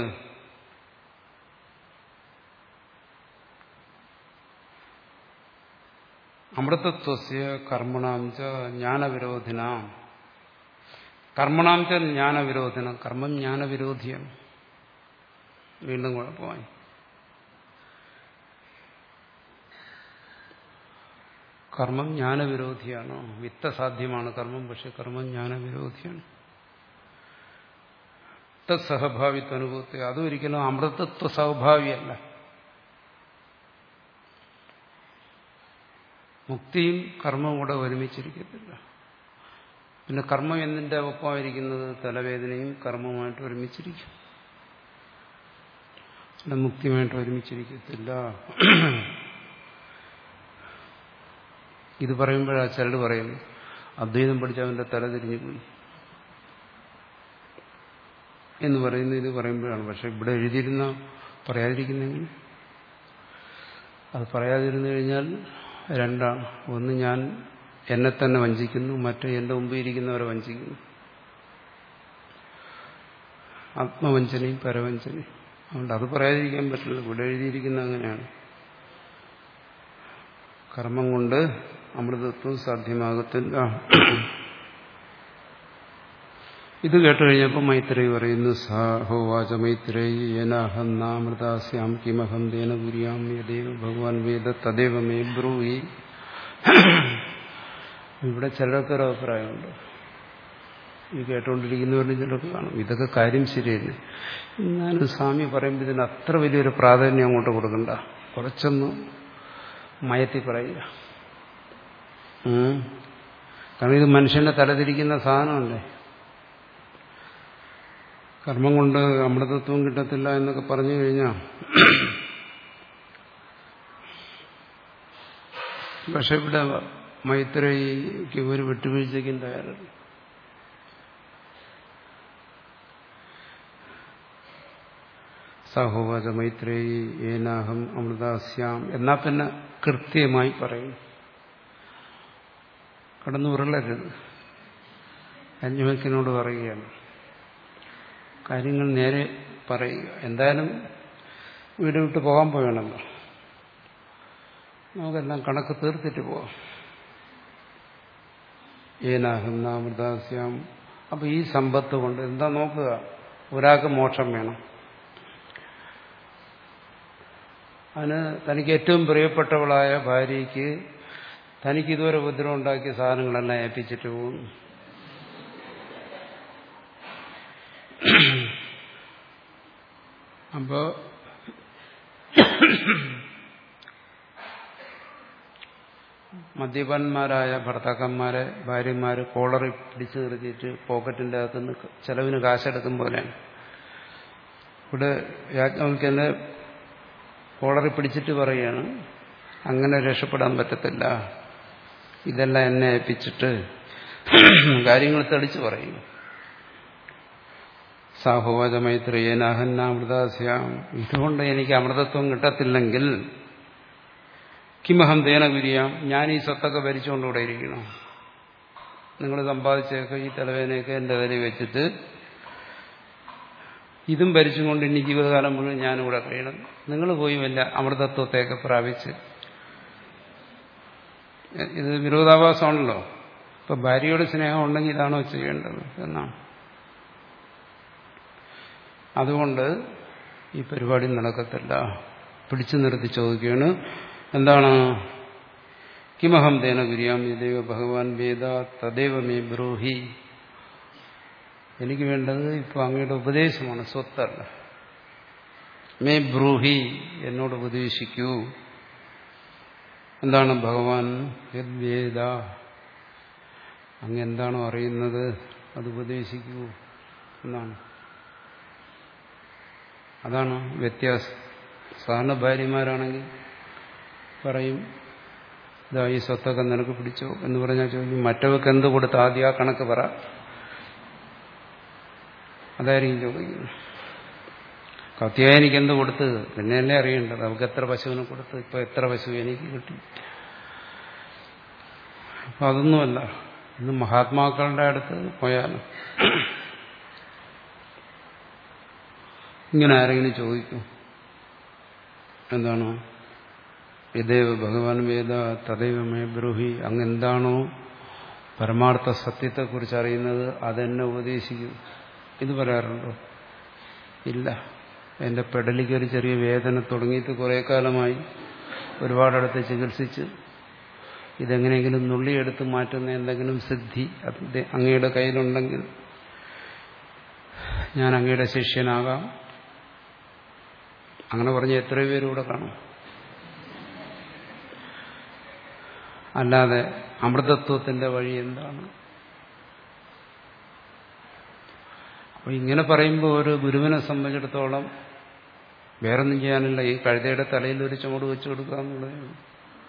അമൃതത്വസ്യ കർമ്മണാംച ജ്ഞാനവിരോധിന കർമ്മണാംച ജ്ഞാനവിരോധിന കർമ്മം ജ്ഞാനവിരോധിയാണ് വീണ്ടും കുഴപ്പമായി കർമ്മം ജ്ഞാനവിരോധിയാണ് വിത്തസാധ്യമാണ് കർമ്മം പക്ഷെ കർമ്മം ജ്ഞാനവിരോധിയാണ് സഹഭാവിത്വ അനുഭവത്തെ അതും ഒരിക്കലും അമൃതത്വ സൗഭാവിയല്ല മുക്തിയും കർമ്മവും കൂടെ ഒരുമിച്ചിരിക്കത്തില്ല പിന്നെ കർമ്മം എന്നിന്റെ ഒപ്പമായിരിക്കുന്നത് തലവേദനയും കർമ്മവുമായിട്ട് ഒരുമിച്ചിരിക്കും അല്ല മുക്തിയുമായിട്ട് ഒരുമിച്ചിരിക്കത്തില്ല ഇത് പറയുമ്പോഴാ ചിലട് പറയുന്നു അദ്വൈതം പഠിച്ച അവന്റെ തല തിരിഞ്ഞു പോയി എന്ന് പറയുന്നു ഇത് പറയുമ്പോഴാണ് പക്ഷെ ഇവിടെ എഴുതിയിരുന്ന പറയാതിരിക്കുന്നെങ്കിൽ അത് പറയാതിരുന്നു കഴിഞ്ഞാൽ രണ്ടാണ് ഒന്ന് ഞാൻ എന്നെ തന്നെ വഞ്ചിക്കുന്നു മറ്റേ എന്റെ മുമ്പിൽ ഇരിക്കുന്നവരെ വഞ്ചിക്കുന്നു ആത്മവഞ്ചനയും പരവഞ്ചനയും അതുകൊണ്ട് അത് പറയാതിരിക്കാൻ പറ്റില്ല ഇവിടെ എഴുതിയിരിക്കുന്ന അങ്ങനെയാണ് കർമ്മം കൊണ്ട് അമൃതത്വം സാധ്യമാകത്തില്ല ഇത് കേട്ട് കഴിഞ്ഞപ്പോൾ മൈത്രേയി പറയുന്നു സാഹോവാച മൈത്രേയി ഏനാഹം നാമൃതാസ്യാം കിമഹം തേന പുരിയാം യദേവ ഭഗവാൻ വേദ തദേവ മേ ബ്രൂഹി ഇവിടെ ചിലർക്കൊരു അഭിപ്രായമുണ്ട് ഈ കേട്ടുകൊണ്ടിരിക്കുന്നവരിൽ ചിലർക്ക് കാണും ഇതൊക്കെ കാര്യം ശരിയല്ലേ എന്നാലും സ്വാമി പറയുമ്പോൾ ഇതിന് അത്ര വലിയൊരു പ്രാധാന്യം അങ്ങോട്ട് കൊടുക്കണ്ട കുറച്ചൊന്ന് മയത്തി പറയുക കാരണം ഇത് മനുഷ്യന്റെ തലതിരിക്കുന്ന സാധനമല്ലേ കർമ്മം കൊണ്ട് അമൃതത്വം കിട്ടത്തില്ല എന്നൊക്കെ പറഞ്ഞു കഴിഞ്ഞാൽ പക്ഷെ ഇവിടെ മൈത്രയ്ക്ക് ഒരു വിട്ടുവീഴ്ചയ്ക്കും തയ്യാറല്ല സഹോവാച മൈത്രേയി ഏനാഹം അമൃതാസ്യാം എന്നാ പിന്നെ കൃത്യമായി പറയും കടന്നു ഉരുളരുത് അന്യമക്കിനോട് പറയുകയാണ് കാര്യങ്ങൾ നേരെ പറയുക എന്തായാലും വീട് വിട്ട് പോകാൻ പോയണല്ലോ നമുക്കെല്ലാം കണക്ക് തീർത്തിട്ട് പോവാം ഏനാഹം നാമൃതാസ്യാം അപ്പൊ ഈ സമ്പത്ത് കൊണ്ട് എന്താ നോക്കുക ഒരാൾക്ക് മോക്ഷം വേണം അതിന് തനിക്ക് ഏറ്റവും പ്രിയപ്പെട്ടവളായ ഭാര്യയ്ക്ക് തനിക്ക് ഇതുവരെ ഉപദ്രവം ഉണ്ടാക്കിയ സാധനങ്ങളെല്ലാം ഏൽപ്പിച്ചിട്ട് പോകും അപ്പോ മദ്യപന്മാരായ ഭർത്താക്കന്മാരെ ഭാര്യമാര് കോളറി പിടിച്ചു നിർത്തിയിട്ട് പോക്കറ്റിന്റെ അകത്തുനിന്ന് ചെലവിന് കാശെടുക്കും പോലെയാണ് ഇവിടെ യാജ്ഞവൽക്കന്നെ കോളറി പിടിച്ചിട്ട് പറയുകയാണ് അങ്ങനെ രക്ഷപ്പെടാൻ പറ്റത്തില്ല ഇതെല്ലാം എന്നെ ഏൽപ്പിച്ചിട്ട് കാര്യങ്ങൾ തെളിച്ചു പറയും സാഹോവാച മൈത്രേയനാഹന്നാമൃതാസ്യാം ഇതുകൊണ്ട് എനിക്ക് അമൃതത്വം കിട്ടത്തില്ലെങ്കിൽ കിമഹം തേന കുരിയാം ഞാൻ ഈ സ്വത്തൊക്കെ ഭരിച്ചുകൊണ്ടുകൂടെ ഇരിക്കണം നിങ്ങൾ സമ്പാദിച്ചൊക്കെ ഈ തലവേനയൊക്കെ എൻ്റെ തലയിൽ വെച്ചിട്ട് ഇതും ഭരിച്ചുകൊണ്ട് ഇനി ജീവിതകാലം മുഴുവൻ ഞാനിവിടെ കഴിയണം നിങ്ങൾ പോയി വല്ല അമൃതത്വത്തെയൊക്കെ പ്രാപിച്ച് ഇത് വിരോധാഭാസമാണല്ലോ ഇപ്പൊ ഭാര്യയോട് സ്നേഹം ഉണ്ടെങ്കിൽ ഇതാണോ ചെയ്യേണ്ടത് എന്നാണ് അതുകൊണ്ട് ഈ പരിപാടി നടക്കത്തില്ല പിടിച്ചു നിർത്തി ചോദിക്കുകയാണ് എന്താണ് കിമഹം തേന ഗുരിയാം യദേവ ഭഗവാൻ വേദ തദേവ മേ ബ്രൂഹി എനിക്ക് വേണ്ടത് ഇപ്പൊ അങ്ങയുടെ ഉപദേശമാണ് സ്വത്തല്ല മേ ബ്രൂഹി എന്നോട് ഉപദേശിക്കൂ എന്താണ് ഭഗവാൻ യദ്വേദ അങ്ങ് എന്താണോ അറിയുന്നത് അത് ഉപദേശിക്കൂ എന്നാണ് അതാണ് വ്യത്യാസം സാധാരണ ഭാര്യമാരാണെങ്കിൽ പറയും ഇതാ ഈ സ്വത്തൊക്കെ നിനക്ക് പിടിച്ചോ എന്ന് പറഞ്ഞാൽ ചോദിക്കും മറ്റവർക്ക് എന്ത് കൊടുത്ത് ആദ്യം ആ കണക്ക് പറ അതായിരിക്കും ചോദിക്കുന്നത് കത്തിയായ എനിക്ക് എന്ത് കൊടുത്ത് പിന്നെയല്ലേ അറിയേണ്ടത് അവൾക്ക് എത്ര പശുവിനെ കൊടുത്ത് ഇപ്പൊ എത്ര പശു എനിക്ക് കിട്ടി അപ്പൊ അതൊന്നുമല്ല ഇന്ന് മഹാത്മാക്കളുടെ അടുത്ത് പോയാലും ഇങ്ങനെ ആരെങ്കിലും ചോദിക്കും എന്താണ് യദേവ ഭഗവാൻ വേദ തദൈവ മേ ബ്രൂഹി അങ്ങ് എന്താണോ പരമാർത്ഥ സത്യത്തെക്കുറിച്ച് അറിയുന്നത് അതെന്നെ ഉപദേശിക്കും ഇത് പറയാറുണ്ടോ ഇല്ല എന്റെ പെടലിക്ക് ഒരു ചെറിയ വേദന തുടങ്ങിയിട്ട് കുറേ കാലമായി ഒരുപാടടുത്ത് ചികിത്സിച്ച് ഇതെങ്ങനെയെങ്കിലും നുള്ളിയെടുത്ത് മാറ്റുന്ന എന്തെങ്കിലും സിദ്ധി അതിന്റെ അങ്ങയുടെ കയ്യിലുണ്ടെങ്കിൽ ഞാൻ അങ്ങയുടെ ശിഷ്യനാകാം അങ്ങനെ പറഞ്ഞ എത്രയോ പേരും ഇവിടെ കാണും അല്ലാതെ അമൃതത്വത്തിന്റെ വഴി എന്താണ് അപ്പൊ ഇങ്ങനെ പറയുമ്പോൾ ഒരു ഗുരുവിനെ സംബന്ധിച്ചിടത്തോളം വേറൊന്നും ചെയ്യാനില്ല ഈ കഴുതയുടെ തലയിൽ ഒരു ചുമട് വെച്ചു കൊടുക്കുക എന്നുള്ളതേ ഉള്ളൂ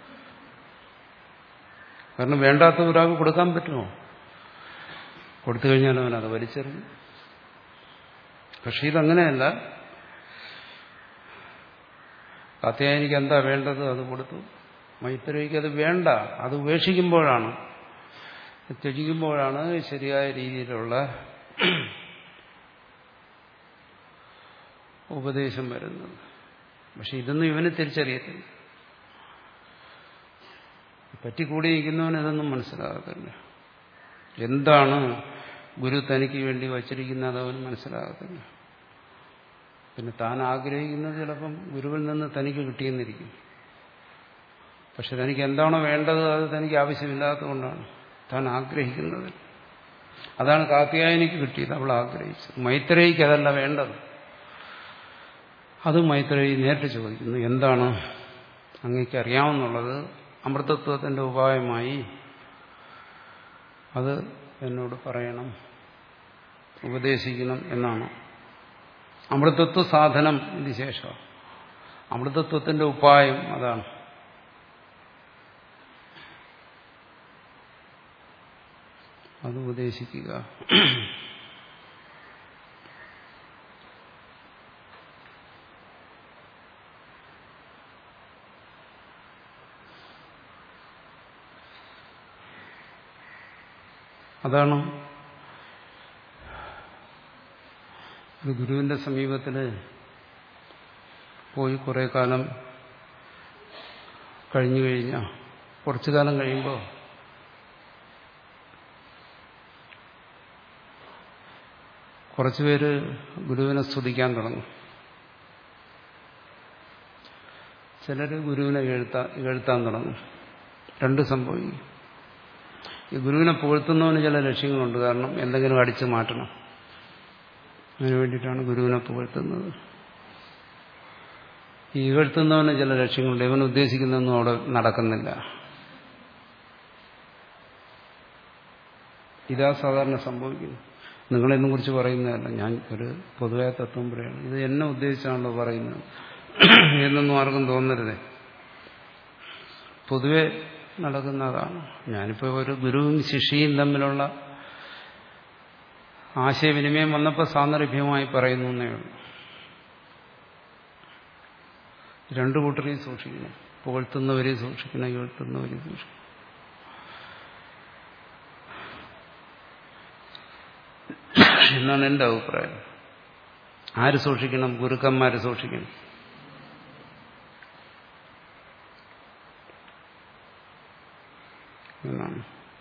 കാരണം വേണ്ടാത്ത ഒരാൾക്ക് കൊടുക്കാൻ പറ്റുമോ കൊടുത്തു കഴിഞ്ഞാൽ അവൻ അത് വലിച്ചെറിയും പക്ഷെ ഇതങ്ങനെയല്ല കത്തയാനിക്ക് എന്താ വേണ്ടത് അത് കൊടുത്തു മൈത്രയ്ക്ക് അത് വേണ്ട അത് ഉപേക്ഷിക്കുമ്പോഴാണ് ത്യജിക്കുമ്പോഴാണ് ശരിയായ രീതിയിലുള്ള ഉപദേശം വരുന്നത് പക്ഷെ ഇതൊന്നും ഇവന് തിരിച്ചറിയത്തില്ല പറ്റിക്കൂടിയിരിക്കുന്നവൻ ഇതൊന്നും മനസ്സിലാകത്തില്ല എന്താണ് ഗുരു തനിക്ക് വേണ്ടി വച്ചിരിക്കുന്നത് അവൻ മനസ്സിലാകത്തില്ല പിന്നെ താൻ ആഗ്രഹിക്കുന്നത് ചിലപ്പം ഗുരുവിൽ നിന്ന് തനിക്ക് കിട്ടിയെന്നിരിക്കും പക്ഷെ തനിക്ക് എന്താണോ വേണ്ടത് അത് തനിക്ക് ആവശ്യമില്ലാത്തതുകൊണ്ടാണ് താൻ ആഗ്രഹിക്കുന്നത് അതാണ് കാത്തിയായനിക്ക് കിട്ടിയത് അവൾ ആഗ്രഹിച്ചത് മൈത്രേയിക്ക് അതല്ല വേണ്ടത് അത് മൈത്രേയി നേരിട്ട് ചോദിക്കുന്നു എന്താണ് അങ്ങേക്ക് അറിയാമെന്നുള്ളത് അമൃതത്വത്തിന്റെ ഉപായമായി അത് എന്നോട് പറയണം ഉപദേശിക്കണം എന്നാണ് അമൃതത്വ സാധനം ഇത് ശേഷം അമൃതത്വത്തിന്റെ ഉപായം അതാണ് അത് ഉപദേശിക്കുക അതാണ് ഒരു ഗുരുവിന്റെ സമീപത്തിൽ പോയി കുറെ കാലം കഴിഞ്ഞു കഴിഞ്ഞാൽ കുറച്ചു കാലം കഴിയുമ്പോൾ കുറച്ചുപേര് ഗുരുവിനെ സ്തുതിക്കാൻ തുടങ്ങും ചിലർ ഗുരുവിനെ എഴുത്താ എഴുത്താൻ തുടങ്ങും രണ്ട് സംഭവിക്കും ഈ ഗുരുവിനെ പുകഴ്ത്തുന്നവന് ചില ലക്ഷ്യങ്ങളുണ്ട് കാരണം എന്തെങ്കിലും അടിച്ചു മാറ്റണം അതിനു വേണ്ടിയിട്ടാണ് ഗുരുവിനെ പുകഴ്ത്തുന്നത് ഈ ഇകഴ്ത്തുന്നവന് ചില ലക്ഷ്യങ്ങളുണ്ട് ഇവൻ ഉദ്ദേശിക്കുന്നതൊന്നും അവിടെ നടക്കുന്നില്ല ഇതാ സാധാരണ സംഭവിക്കുന്നു നിങ്ങളെന്നെ കുറിച്ച് പറയുന്നതല്ല ഞാൻ ഒരു പൊതുവായ തത്വം പറയാണ് ഇത് എന്നെ ഉദ്ദേശിച്ചാണല്ലോ പറയുന്നത് എന്നൊന്നും ആർക്കും തോന്നരുതേ പൊതുവെ നടക്കുന്നതാണ് ഞാനിപ്പോൾ ഒരു ഗുരുവും ശിഷ്യയും തമ്മിലുള്ള ആശയവിനിമയം വന്നപ്പോൾ സാന്ദർഭ്യമായി പറയുന്നു എന്നേ ഉള്ളൂ രണ്ടു കൂട്ടരെയും സൂക്ഷിക്കണം പുകഴ്ത്തുന്നവരെയും സൂക്ഷിക്കണം കേൾത്തുന്നവരെയും സൂക്ഷിക്കണം എന്നാണ് എൻ്റെ അഭിപ്രായം ആര് സൂക്ഷിക്കണം ഗുരുക്കന്മാര് സൂക്ഷിക്കണം എന്നാണ്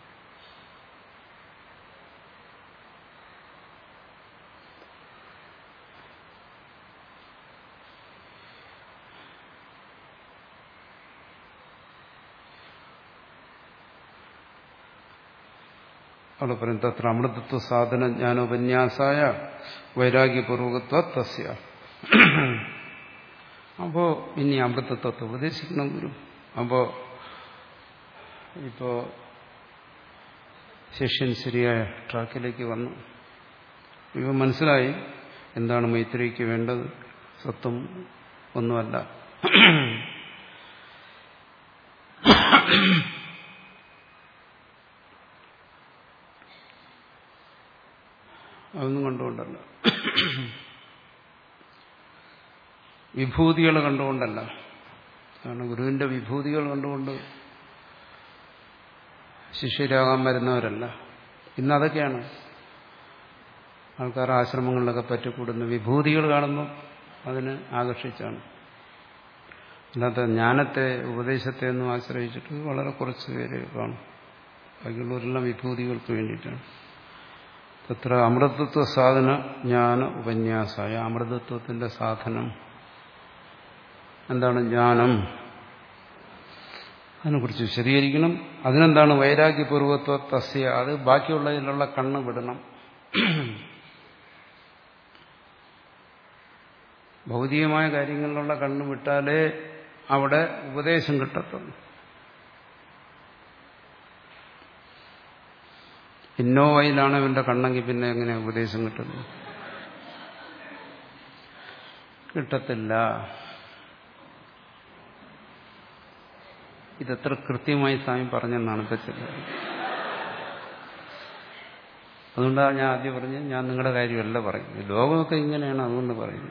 അവിടെ പറയും തത്ര അമൃതത്വ സാധന ജ്ഞാനോപന്യാസായ വൈരാഗ്യപൂർവകത്വ തസ്യ അപ്പോ ഇനി അമൃതത്വത്തെ ഉപദേശിക്കണം ഗുരു അപ്പോ ഇപ്പോ ശിഷ്യൻ ശരിയായ ട്രാക്കിലേക്ക് വന്നു ഇവ മനസ്സിലായി എന്താണ് മൈത്രിക്ക് വേണ്ടത് സത്വം ഒന്നുമല്ല അതൊന്നും കണ്ടുകൊണ്ടല്ല വിഭൂതികൾ കണ്ടുകൊണ്ടല്ല കാരണം ഗുരുവിന്റെ വിഭൂതികൾ കണ്ടുകൊണ്ട് ശിഷ്യരാകാൻ വരുന്നവരല്ല ഇന്ന് അതൊക്കെയാണ് ആൾക്കാർ ആശ്രമങ്ങളിലൊക്കെ പറ്റിക്കൂടുന്ന വിഭൂതികൾ കാണുമ്പോൾ അതിന് ആകർഷിച്ചാണ് അല്ലാത്ത ജ്ഞാനത്തെ ഉപദേശത്തെ ഒന്നും ആശ്രയിച്ചിട്ട് വളരെ കുറച്ച് പേര് കാണും ബാക്കിയുള്ളവരെല്ലാം വിഭൂതികൾക്ക് വേണ്ടിയിട്ടാണ് തത്ര അമൃതത്വ സാധന ജ്ഞാന ഉപന്യാസായ അമൃതത്വത്തിന്റെ സാധനം എന്താണ് ജ്ഞാനം അതിനെക്കുറിച്ച് വിശദീകരിക്കണം അതിനെന്താണ് വൈരാഗ്യപൂർവത്വ തസ്യ അത് ബാക്കിയുള്ളതിലുള്ള കണ്ണ് വിടണം ഭൗതികമായ കാര്യങ്ങളിലുള്ള കണ്ണ് വിട്ടാലേ അവിടെ ഉപദേശം കിട്ടത്തുള്ളൂ ഇന്നോവയിലാണ് ഇവന്റെ കണ്ണെങ്കിൽ പിന്നെ എങ്ങനെ ഉപദേശം കിട്ടുന്നു കിട്ടത്തില്ല ഇതെത്ര കൃത്യമായി സ്വാമി പറഞ്ഞെന്നാണ് ഇപ്പൊ ചിലത് അതുകൊണ്ടാണ് ഞാൻ ആദ്യം പറഞ്ഞത് ഞാൻ നിങ്ങളുടെ കാര്യമല്ല പറയുന്നത് ലോകമൊക്കെ ഇങ്ങനെയാണ് അതുകൊണ്ട് പറയുന്നത്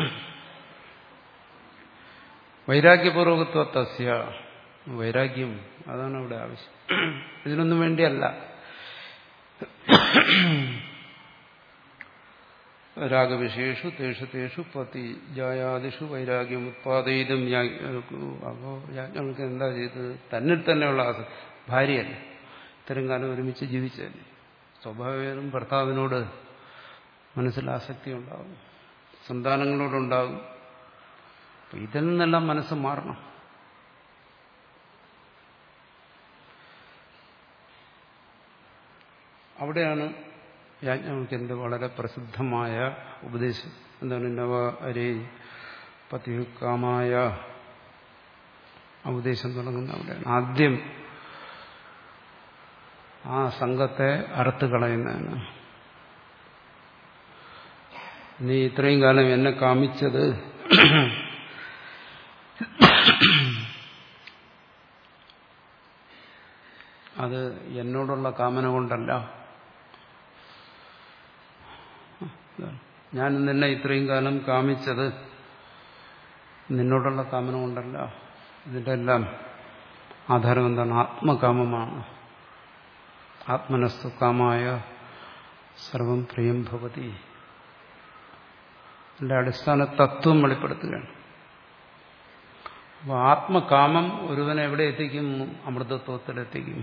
വൈരാഗ്യപൂർവകത്വ തസ്യ വൈരാഗ്യം അതാണ് അവിടെ ആവശ്യം ഇതിനൊന്നും വേണ്ടിയല്ല രാഗവിഷയേഷു തേഷു തേഷു പതി ജായാദിഷു വൈരാഗ്യം ഉത്പാദയിതും അപ്പോ ഞങ്ങൾക്ക് എന്താ ചെയ്തത് തന്നിൽ തന്നെയുള്ള ഭാര്യയല്ല ഇത്തരം കാലം ഒരുമിച്ച് ജീവിച്ചല്ലേ സ്വാഭാവികം ഭർത്താവിനോട് മനസ്സിൽ ആസക്തി ഉണ്ടാകും സന്താനങ്ങളോടുണ്ടാകും ഇതിൽ നിന്നെല്ലാം മനസ്സ് മാറണം അവിടെയാണ് യാജ്ഞവൽക്കന്റെ വളരെ പ്രസിദ്ധമായ ഉപദേശം എന്താണ് നവ അരേ പതികാമായ ഉപദേശം തുടങ്ങുന്ന അവിടെയാണ് ആദ്യം ആ സംഘത്തെ അറുത്ത് കളയുന്നതാണ് നീ ഇത്രയും കാലം എന്നെ കാമിച്ചത് അത് എന്നോടുള്ള കാമന കൊണ്ടല്ല ഞാൻ നിന്നെ ഇത്രയും കാലം കാമിച്ചത് നിന്നോടുള്ള കാമന കൊണ്ടല്ല ഇതിന്റെ എല്ലാം ആധാരം എന്താണ് ആത്മകാമമാണ് ആത്മനസ്തു കാമായ സർവം പ്രിയം ഭവതി അതിന്റെ അടിസ്ഥാന തത്വം വെളിപ്പെടുത്തുകയാണ് അപ്പോൾ ആത്മകാമം ഒരുവനെ എവിടെ എത്തിക്കും അമൃതത്വത്തിലെത്തിക്കും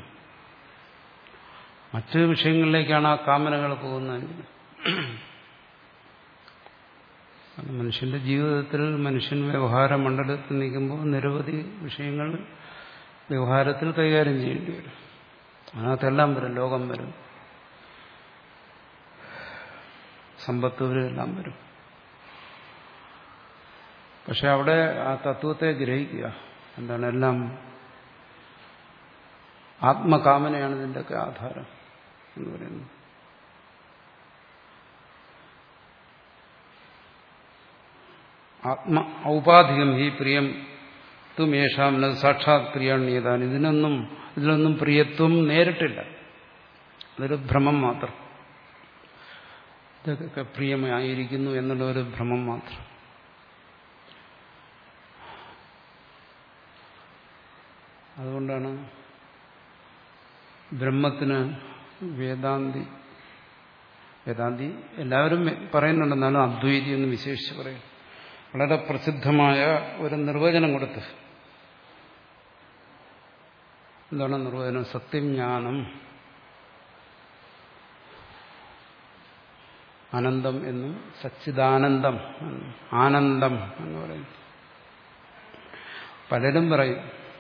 മറ്റു വിഷയങ്ങളിലേക്കാണ് ആ കാമനകൾ പോകുന്നതെങ്കിൽ മനുഷ്യന്റെ ജീവിതത്തിൽ മനുഷ്യൻ വ്യവഹാര മണ്ഡലത്തിൽ നിൽക്കുമ്പോൾ നിരവധി വിഷയങ്ങൾ വ്യവഹാരത്തിൽ കൈകാര്യം ചെയ്യേണ്ടി വരും അതിനകത്തെല്ലാം വരും ലോകം വരും സമ്പത്ത് വരും എല്ലാം വരും പക്ഷെ അവിടെ ആ തത്വത്തെ ഗ്രഹിക്കുക എന്താണ് എല്ലാം ആത്മകാമനയാണ് ഇതിൻ്റെയൊക്കെ ആധാരം എന്ന് പറയുന്നത് ആത്മ ഔപാധികം ഈ പ്രിയം തുമേഷാം സാക്ഷാത് പ്രിയാണ്യതാണ് ഇതിനൊന്നും ഇതിലൊന്നും പ്രിയത്വം നേരിട്ടില്ല അതൊരു ഭ്രമം മാത്രം ഇതൊക്കെ പ്രിയമായിരിക്കുന്നു എന്നുള്ള ഒരു ഭ്രമം മാത്രം അതുകൊണ്ടാണ് ബ്രഹ്മത്തിന് വേദാന്തി വേദാന്തി എല്ലാവരും പറയുന്നുണ്ടെന്നാലും അദ്വൈതി എന്ന് വിശേഷിച്ച് പറയും വളരെ പ്രസിദ്ധമായ ഒരു നിർവചനം കൊടുത്ത് എന്താണ് നിർവചനം സത്യം ജ്ഞാനം അനന്തം എന്നും സച്ചിദാനന്ദം എന്നും ആനന്ദം എന്ന് പറയും പലരും പറയും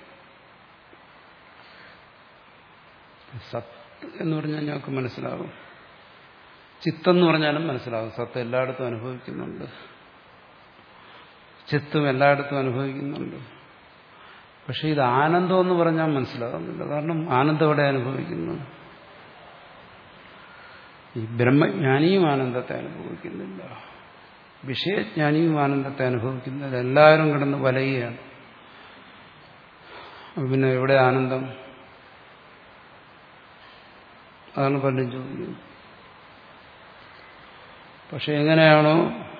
സത്ത് എന്ന് പറഞ്ഞാൽ ഞങ്ങൾക്ക് മനസ്സിലാകും ചിത്തെന്ന് പറഞ്ഞാലും മനസ്സിലാകും സത്ത് എല്ലായിടത്തും അനുഭവിക്കുന്നുണ്ട് ചിത്തും എല്ലായിടത്തും അനുഭവിക്കുന്നുണ്ട് പക്ഷെ ഇത് ആനന്ദം എന്ന് പറഞ്ഞാൽ മനസ്സിലാകുന്നില്ല കാരണം ആനന്ദം എവിടെ അനുഭവിക്കുന്നു ഈ ബ്രഹ്മജ്ഞാനിയും ആനന്ദത്തെ അനുഭവിക്കുന്നില്ല വിഷയജ്ഞാനിയും ആനന്ദത്തെ അനുഭവിക്കുന്നില്ല എല്ലാവരും കിടന്ന് വലയുകയാണ് പിന്നെ എവിടെ ആനന്ദം അതാണ് പലരും ചോദിക്കുന്നത് പക്ഷെ എങ്ങനെയാണോ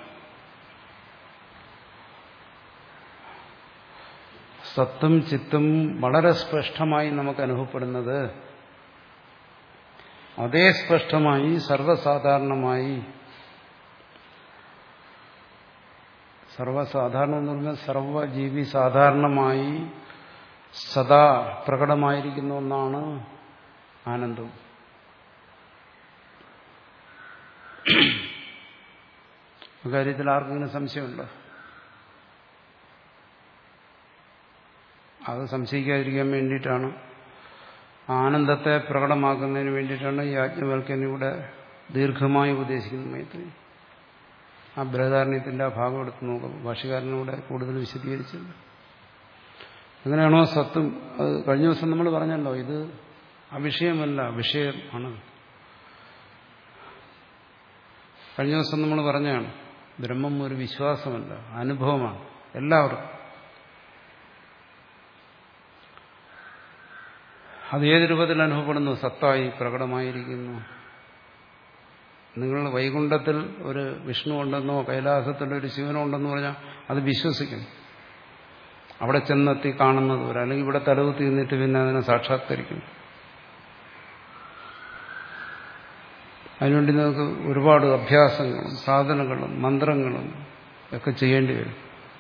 സത്തും ചിത്തും വളരെ സ്പഷ്ടമായി നമുക്ക് അനുഭവപ്പെടുന്നത് അതേ സ്പഷ്ടമായി സർവ്വസാധാരണമായി സർവ്വസാധാരണം എന്ന് പറഞ്ഞാൽ സർവ്വജീവി സാധാരണമായി സദാ പ്രകടമായിരിക്കുന്ന ഒന്നാണ് ആനന്ദം അക്കാര്യത്തിൽ ആർക്കെങ്കിലും സംശയമുണ്ടോ അത് സംശയിക്കാതിരിക്കാൻ വേണ്ടിയിട്ടാണ് ആനന്ദത്തെ പ്രകടമാക്കുന്നതിന് വേണ്ടിയിട്ടാണ് ഈ യാജ്ഞവൽക്കൻ ഇവിടെ ദീർഘമായി ഉപദേശിക്കുന്നത് മൈത്രി ആ ബൃഹദാരണ്യത്തിന്റെ ആ ഭാഗം എടുത്ത് നോക്കും ഭാഷകാരനൂടെ കൂടുതൽ വിശദീകരിച്ചില്ല എങ്ങനെയാണോ സത്തും അത് കഴിഞ്ഞ ദിവസം നമ്മൾ പറഞ്ഞല്ലോ ഇത് അവിഷയമല്ല വിഷയം ആണ് കഴിഞ്ഞ ദിവസം നമ്മൾ പറഞ്ഞാണ് ബ്രഹ്മം ഒരു വിശ്വാസമല്ല അനുഭവമാണ് എല്ലാവർക്കും അത് ഏത് രൂപത്തിൽ അനുഭവപ്പെടുന്നു സത്തായി പ്രകടമായിരിക്കുന്നു നിങ്ങൾ വൈകുണ്ഠത്തിൽ ഒരു വിഷ്ണു ഉണ്ടെന്നോ കൈലാസത്തിൽ ഒരു ശിവനുണ്ടെന്നോ പറഞ്ഞാൽ അത് വിശ്വസിക്കണം അവിടെ ചെന്നെത്തി കാണുന്നത് പോലെ അല്ലെങ്കിൽ ഇവിടെ തലകുത്തി നിന്നിട്ട് പിന്നെ അതിനെ സാക്ഷാത്കരിക്കണം അതിനുവേണ്ടി നമുക്ക് ഒരുപാട് അഭ്യാസങ്ങളും സാധനങ്ങളും മന്ത്രങ്ങളും ഒക്കെ ചെയ്യേണ്ടി വരും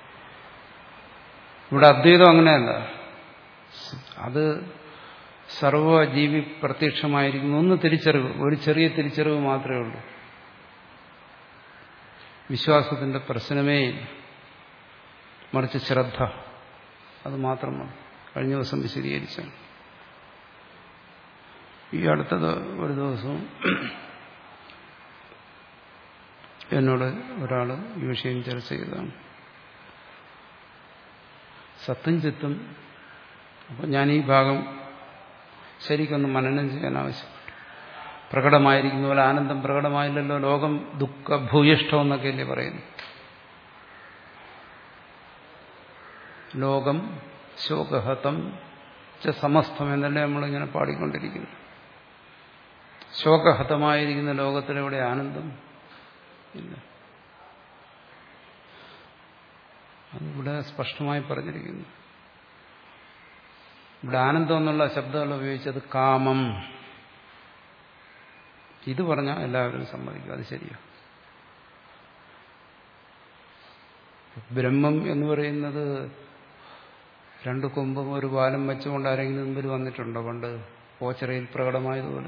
ഇവിടെ അദ്വൈതം അങ്ങനെയല്ല അത് സർവജീവി പ്രത്യക്ഷമായിരിക്കുന്നു ഒന്ന് തിരിച്ചറിവ് ഒരു ചെറിയ തിരിച്ചറിവ് മാത്രമേ ഉള്ളൂ വിശ്വാസത്തിന്റെ പ്രശ്നമേ ഇല്ല മറിച്ച് ശ്രദ്ധ അത് മാത്രമാണ് കഴിഞ്ഞ ദിവസം വിശദീകരിച്ചാണ് ഈ അടുത്തത് ഒരു ദിവസവും എന്നോട് ഒരാൾ ഈ വിഷയം ചർച്ച ചെയ്തതാണ് സത്തും ചിത്തും അപ്പം ഞാൻ ഈ ഭാഗം ശരിക്കൊന്ന് മനനം ചെയ്യാൻ ആവശ്യപ്പെട്ടു പ്രകടമായിരിക്കുന്ന പോലെ ആനന്ദം പ്രകടമായില്ലല്ലോ ലോകം ദുഃഖ ഭൂയിഷ്ടം എന്നൊക്കെയല്ലേ പറയുന്നു ലോകം ശോകഹതം ച സമസ്തം എന്നല്ലേ നമ്മളിങ്ങനെ പാടിക്കൊണ്ടിരിക്കുന്നു ശോകഹതമായിരിക്കുന്ന ലോകത്തിലെവിടെ ആനന്ദം ഇല്ല അതിവിടെ സ്പഷ്ടമായി പറഞ്ഞിരിക്കുന്നു ഇവിടെ ആനന്ദം എന്നുള്ള ശബ്ദങ്ങൾ ഉപയോഗിച്ചത് കാമം ഇത് പറഞ്ഞാൽ എല്ലാവരും സമ്മതിക്കും അത് ശരിയാ ബ്രഹ്മം എന്ന് പറയുന്നത് രണ്ട് കൊമ്പും ഒരു പാലം വെച്ചുകൊണ്ട് ആരെങ്കിലും മുമ്പിൽ വന്നിട്ടുണ്ടോ പണ്ട് പോച്ചറയിൽ പ്രകടമായതുപോലെ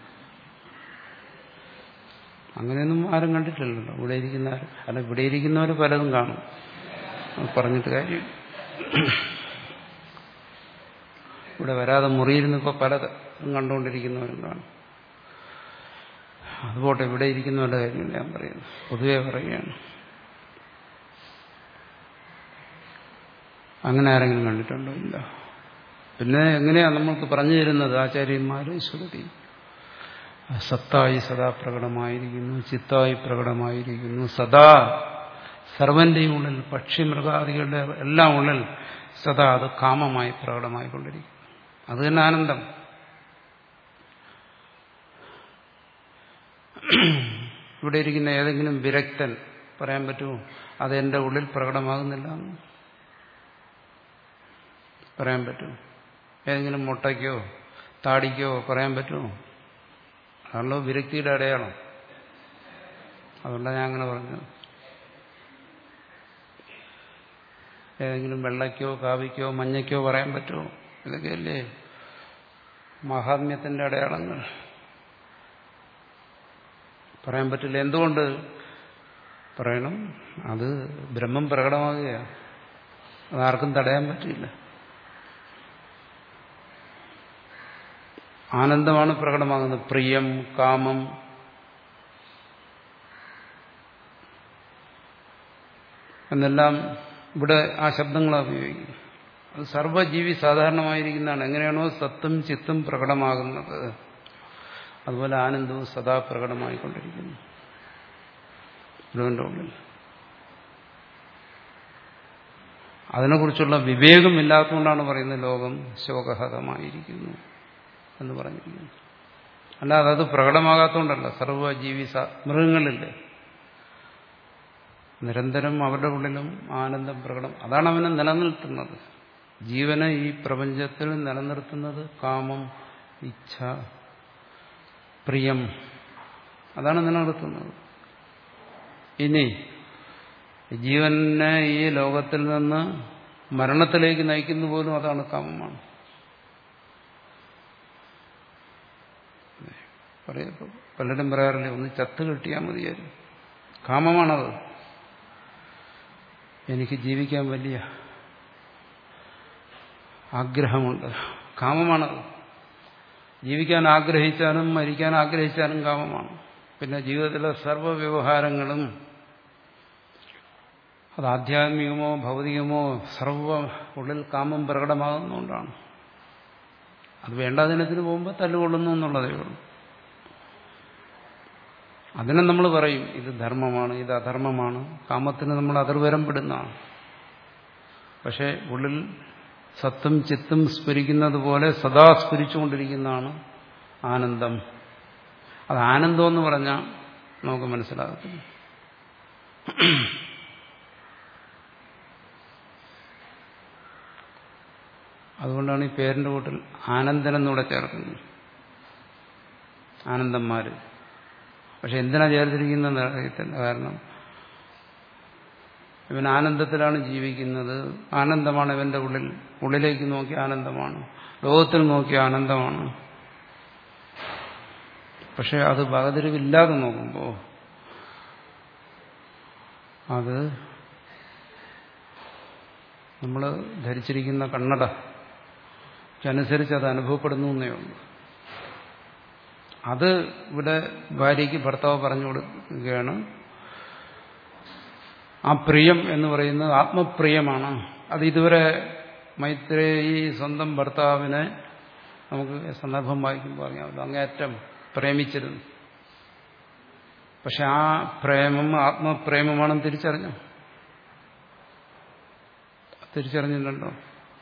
അങ്ങനെയൊന്നും ആരും കണ്ടിട്ടില്ലല്ലോ ഇവിടെ ഇരിക്കുന്ന അല്ല ഇവിടെ ഇരിക്കുന്നവർ പലതും കാണും പറഞ്ഞിട്ട് കാര്യം ഇവിടെ വരാതെ മുറിയിരുന്ന് ഇപ്പോൾ പലതും കണ്ടുകൊണ്ടിരിക്കുന്നവരും കാണും അതുപോട്ടെ ഇവിടെ ഇരിക്കുന്നവരുടെ കാര്യമില്ല ഞാൻ പറയുന്നു പൊതുവെ പറയുകയാണ് അങ്ങനെ ആരെങ്കിലും കണ്ടിട്ടുണ്ടോ ഇല്ല പിന്നെ എങ്ങനെയാ നമ്മൾക്ക് പറഞ്ഞു തരുന്നത് ആചാര്യന്മാര് ശ്രുതി സത്തായി സദാ പ്രകടമായിരിക്കുന്നു ചിത്തായി പ്രകടമായിരിക്കുന്നു സദാ സർവന്റെയും ഉള്ളിൽ പക്ഷി മൃഗാദികളുടെ എല്ലാം ഉള്ളിൽ സദാ അത് കാമമായി പ്രകടമായിക്കൊണ്ടിരിക്കുന്നു അത് തന്നെ ആനന്ദം ഇവിടെ ഇരിക്കുന്ന ഏതെങ്കിലും വിരക്തൻ പറയാൻ പറ്റുമോ അത് എൻ്റെ ഉള്ളിൽ പ്രകടമാകുന്നില്ല എന്ന് പറയാൻ പറ്റുമോ ഏതെങ്കിലും മുട്ടയ്ക്കോ താടിക്കോ പറയാൻ പറ്റുമോ അതാണല്ലോ വിരക്തിയുടെ അടയാളം അതുകൊണ്ടാണ് ഞാൻ അങ്ങനെ പറഞ്ഞത് ഏതെങ്കിലും വെള്ളയ്ക്കോ കാവിക്കോ മഞ്ഞയ്ക്കോ പറയാൻ പറ്റുമോ ഇതൊക്കെയല്ലേ മഹാത്മ്യത്തിന്റെ അടയാളങ്ങൾ പറയാൻ പറ്റില്ല എന്തുകൊണ്ട് പറയണം അത് ബ്രഹ്മം പ്രകടമാകുകയാണ് അതാർക്കും തടയാൻ പറ്റില്ല ആനന്ദമാണ് പ്രകടമാകുന്നത് പ്രിയം കാമം എന്നെല്ലാം ഇവിടെ ആ ശബ്ദങ്ങളാണ് ഉപയോഗിക്കുന്നത് അത് സർവ്വജീവി സാധാരണമായിരിക്കുന്നതാണ് എങ്ങനെയാണോ സത്തും ചിത്തും പ്രകടമാകുന്നത് അതുപോലെ ആനന്ദവും സദാ പ്രകടമായിക്കൊണ്ടിരിക്കുന്നു ഗുരുവിന്റെ ഉള്ളിൽ അതിനെക്കുറിച്ചുള്ള വിവേകമില്ലാത്തതുകൊണ്ടാണ് പറയുന്നത് ലോകം ശോകഹതമായിരിക്കുന്നു എന്ന് പറഞ്ഞിരിക്കുന്നു അല്ലാതെ അത് പ്രകടമാകാത്തതുകൊണ്ടല്ല സർവ്വജീവി മൃഗങ്ങളില്ലേ നിരന്തരം അവരുടെ ഉള്ളിലും ആനന്ദം പ്രകടം അതാണ് അവനെ നിലനിർത്തുന്നത് ജീവനെ ഈ പ്രപഞ്ചത്തിൽ നിലനിർത്തുന്നത് കാമം ഇച്ഛ പ്രിയം അതാണ് നിലനിർത്തുന്നത് ഇനി ജീവനെ ഈ ലോകത്തിൽ നിന്ന് മരണത്തിലേക്ക് നയിക്കുന്ന പോലും അതാണ് കാമമാണ് പലരും പറയാറില്ലേ ഒന്ന് ചത്ത് കിട്ടിയാൽ മതിയായിരുന്നു കാമമാണത് എനിക്ക് ജീവിക്കാൻ വലിയ ആഗ്രഹമുണ്ട് കാമമാണത് ജീവിക്കാൻ ആഗ്രഹിച്ചാലും മരിക്കാൻ ആഗ്രഹിച്ചാലും കാമമാണ് പിന്നെ ജീവിതത്തിലെ സർവ്വ വ്യവഹാരങ്ങളും അത് ആധ്യാത്മികമോ ഭൗതികമോ സർവ ഉള്ളിൽ കാമം പ്രകടമാകുന്നതുകൊണ്ടാണ് അത് വേണ്ടാദിനത്തിന് പോകുമ്പോൾ തല്ലുകൊള്ളുന്നു എന്നുള്ളതേ ഉള്ളൂ അതിനെ നമ്മൾ പറയും ഇത് ധർമ്മമാണ് ഇത് അധർമ്മമാണ് കാമത്തിന് നമ്മൾ അതിർവരം പെടുന്നതാണ് പക്ഷെ ഉള്ളിൽ സത്തും ചിത്തും സ്ഫുരിക്കുന്നത് പോലെ സദാ സ്ഫുരിച്ചുകൊണ്ടിരിക്കുന്നതാണ് ആനന്ദം അത് ആനന്ദം എന്ന് പറഞ്ഞാൽ നമുക്ക് മനസ്സിലാകത്തില്ല അതുകൊണ്ടാണ് ഈ പേരിന്റെ കൂട്ടിൽ ആനന്ദൻ എന്നൂടെ ചേർക്കുന്നത് ആനന്ദന്മാര് പക്ഷെ എന്തിനാ ചേർത്തിരിക്കുന്നത് അറിയത്തില്ല കാരണം ഇവൻ ആനന്ദത്തിലാണ് ജീവിക്കുന്നത് ആനന്ദമാണ് ഇവന്റെ ഉള്ളിൽ ഉള്ളിലേക്ക് നോക്കിയ ആനന്ദമാണ് ലോകത്തിൽ നോക്കിയ ആനന്ദമാണ് പക്ഷെ അത് വകതിരിവില്ലാതെ നോക്കുമ്പോൾ അത് നമ്മൾ ധരിച്ചിരിക്കുന്ന കണ്ണട അനുസരിച്ച് അത് അനുഭവപ്പെടുന്നു എന്നേ ഉള്ളൂ അത് ഇവിടെ ഭാര്യയ്ക്ക് ഭർത്താവ് പറഞ്ഞു കൊടുക്കുകയാണ് ആ പ്രിയം എന്ന് പറയുന്നത് ആത്മപ്രിയമാണ് അത് ഇതുവരെ മൈത്രേയി സ്വന്തം ഭർത്താവിനെ നമുക്ക് സന്ദർഭം വായിക്കുമ്പോൾ അറിയാമല്ലോ അങ്ങേറ്റം പ്രേമിച്ചിരുന്നു പക്ഷെ ആ പ്രേമം ആത്മപ്രേമമാണെന്ന് തിരിച്ചറിഞ്ഞു തിരിച്ചറിഞ്ഞിട്ടുണ്ടോ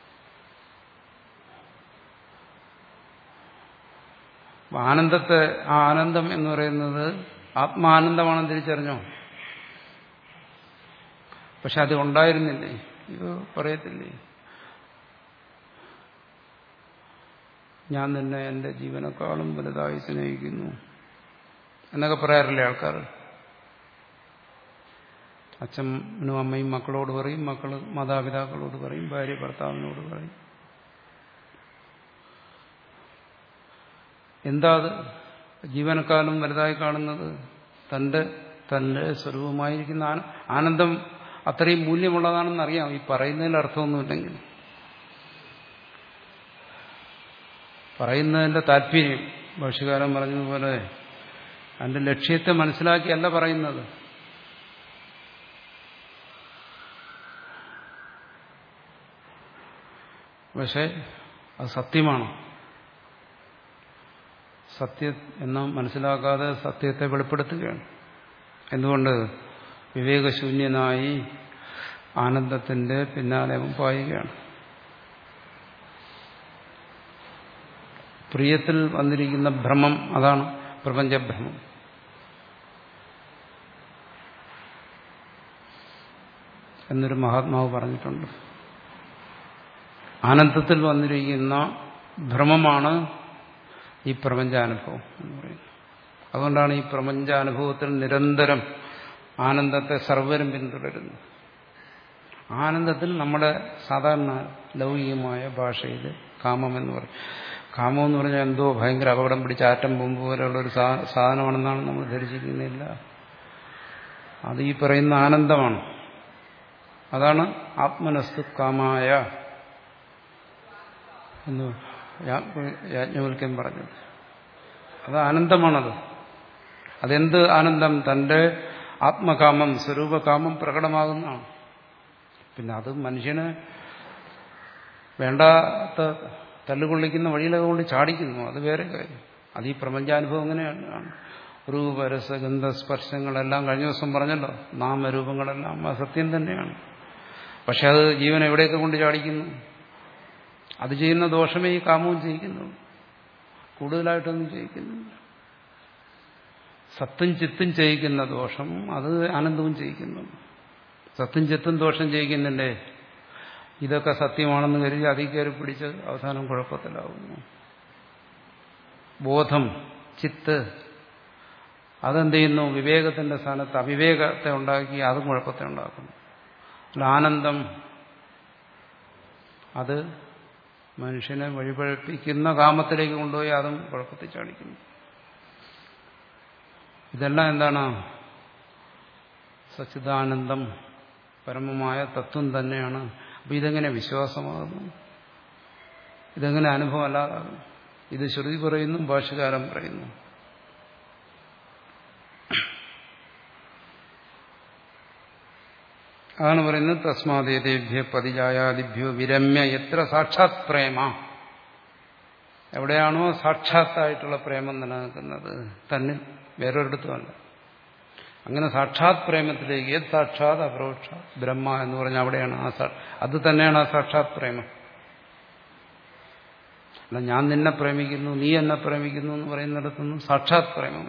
ആനന്ദത്തെ ആ ആനന്ദം എന്ന് പറയുന്നത് ആത്മാനന്ദമാണെന്ന് തിരിച്ചറിഞ്ഞോ പക്ഷെ അത് ഉണ്ടായിരുന്നില്ലേ ഇത് പറയത്തില്ലേ ഞാൻ തന്നെ എന്റെ ജീവനേക്കാളും വലുതായി സ്നേഹിക്കുന്നു എന്നൊക്കെ പറയാറില്ലേ ആൾക്കാർ അച്ഛനും അമ്മയും മക്കളോട് പറയും മക്കൾ മാതാപിതാക്കളോട് പറയും ഭാര്യ ഭർത്താവിനോട് പറയും എന്താ അത് ജീവനക്കാലം വലുതായി കാണുന്നത് തന്റെ തന്റെ സ്വരൂപമായിരിക്കുന്ന ആനന്ദം അത്രയും മൂല്യമുള്ളതാണെന്ന് അറിയാം ഈ പറയുന്നതിൽ അർത്ഥമൊന്നുമില്ലെങ്കിൽ പറയുന്നതിന്റെ താല്പര്യം ഭാഷകാരൻ പറഞ്ഞതുപോലെ അതിന്റെ ലക്ഷ്യത്തെ മനസ്സിലാക്കിയല്ല പറയുന്നത് പക്ഷെ അത് സത്യമാണ് സത്യം എന്ന് മനസ്സിലാക്കാതെ സത്യത്തെ വെളിപ്പെടുത്തുകയാണ് എന്തുകൊണ്ട് വിവേകശൂന്യനായി ആനന്ദത്തിന്റെ പിന്നാലെ പായുകയാണ് പ്രിയത്തിൽ വന്നിരിക്കുന്ന ഭ്രമം അതാണ് പ്രപഞ്ചഭ്രമം എന്നൊരു മഹാത്മാവ് പറഞ്ഞിട്ടുണ്ട് ആനന്ദത്തിൽ വന്നിരിക്കുന്ന ഭ്രമമാണ് ഈ പ്രപഞ്ചാനുഭവം എന്ന് പറയുന്നത് അതുകൊണ്ടാണ് ഈ പ്രപഞ്ചാനുഭവത്തിൽ നിരന്തരം ആനന്ദത്തെ സർവരും പിന്തുടരുന്നത് ആനന്ദത്തിൽ നമ്മുടെ സാധാരണ ലൗകികമായ ഭാഷയിൽ കാമം എന്ന് പറയും കാമം എന്ന് പറഞ്ഞാൽ എന്തോ ഭയങ്കര അപകടം പിടിച്ച ആറ്റം ബോംബ് പോലെയുള്ള ഒരു സാധനമാണെന്നാണ് നമ്മൾ ധരിച്ചിരിക്കുന്നില്ല അത് ഈ പറയുന്ന ആനന്ദമാണ് അതാണ് ആത്മനസ്തു കാമായ എന്ന് യാജ്ഞവൽക്യം പറഞ്ഞത് അത് ആനന്ദമാണത് അതെന്ത് ആനന്ദം തന്റെ ആത്മകാമം സ്വരൂപകാമം പ്രകടമാകുന്നതാണ് പിന്നെ അത് മനുഷ്യന് വേണ്ടാത്ത തല്ലുകൊള്ളിക്കുന്ന വഴിയിലൊക്കെ കൊണ്ട് ചാടിക്കുന്നു അത് വേറെ കാര്യം അത് ഈ പ്രപഞ്ചാനുഭവം എങ്ങനെയാണ് രൂപരസ ഗന്ധസ്പർശങ്ങളെല്ലാം കഴിഞ്ഞ ദിവസം പറഞ്ഞല്ലോ നാമരൂപങ്ങളെല്ലാം സത്യം തന്നെയാണ് പക്ഷെ അത് ജീവൻ എവിടെയൊക്കെ കൊണ്ട് ചാടിക്കുന്നു അത് ചെയ്യുന്ന ദോഷമേ ഈ കാമവും ചെയ്യിക്കുന്നു കൂടുതലായിട്ടൊന്നും ചെയ്യിക്കുന്നില്ല സത്തും ചിത്തും ചെയ്യിക്കുന്ന ദോഷം അത് ആനന്ദവും ചെയ്യിക്കുന്നു സത്തും ചിത്തും ദോഷം ചെയ്യിക്കുന്നുണ്ടേ ഇതൊക്കെ സത്യമാണെന്ന് കരുതി അതിൽ കയറി പിടിച്ച് അവസാനം കുഴപ്പത്തിലാവുന്നു ബോധം ചിത്ത് അതെന്ത് ചെയ്യുന്നു വിവേകത്തിന്റെ സ്ഥാനത്ത് അവിവേകത്തെ ഉണ്ടാക്കി അതും കുഴപ്പത്തെ ഉണ്ടാക്കുന്നു അല്ല ആനന്ദം അത് മനുഷ്യനെ വഴിപഴപ്പിക്കുന്ന കാമത്തിലേക്ക് കൊണ്ടുപോയി അതും കുഴപ്പത്തിൽ ചാടിക്കുന്നു ഇതെല്ലാം എന്താണ് സച്ചിദാനന്ദം പരമമായ തത്വം തന്നെയാണ് അപ്പൊ ഇതെങ്ങനെ വിശ്വാസമാകുന്നു ഇതെങ്ങനെ അനുഭവം അല്ലാതാകും ഇത് ശ്രുതി പറയുന്നു ഭാഷകാരം പറയുന്നു അതാണ് പറയുന്നത് തസ്മാദേദേഭ്യ പതിജായാദിഭ്യോ വിരമ്യ എത്ര സാക്ഷാത് പ്രേമ എവിടെയാണോ സാക്ഷാത്തായിട്ടുള്ള പ്രേമം നിലനിൽക്കുന്നത് തന്നെ വേറൊരിടത്തുമല്ല അങ്ങനെ സാക്ഷാത് പ്രേമത്തിലേക്ക് ഏത് സാക്ഷാത് അപരോക്ഷ ബ്രഹ്മ എന്ന് പറഞ്ഞാൽ അവിടെയാണ് ആ അത് തന്നെയാണ് ആ സാക്ഷാത് പ്രേമം അല്ല ഞാൻ നിന്നെ പ്രേമിക്കുന്നു നീ എന്നെ പ്രേമിക്കുന്നു എന്ന് പറയുന്നിടത്തൊന്നും സാക്ഷാത് പ്രേമം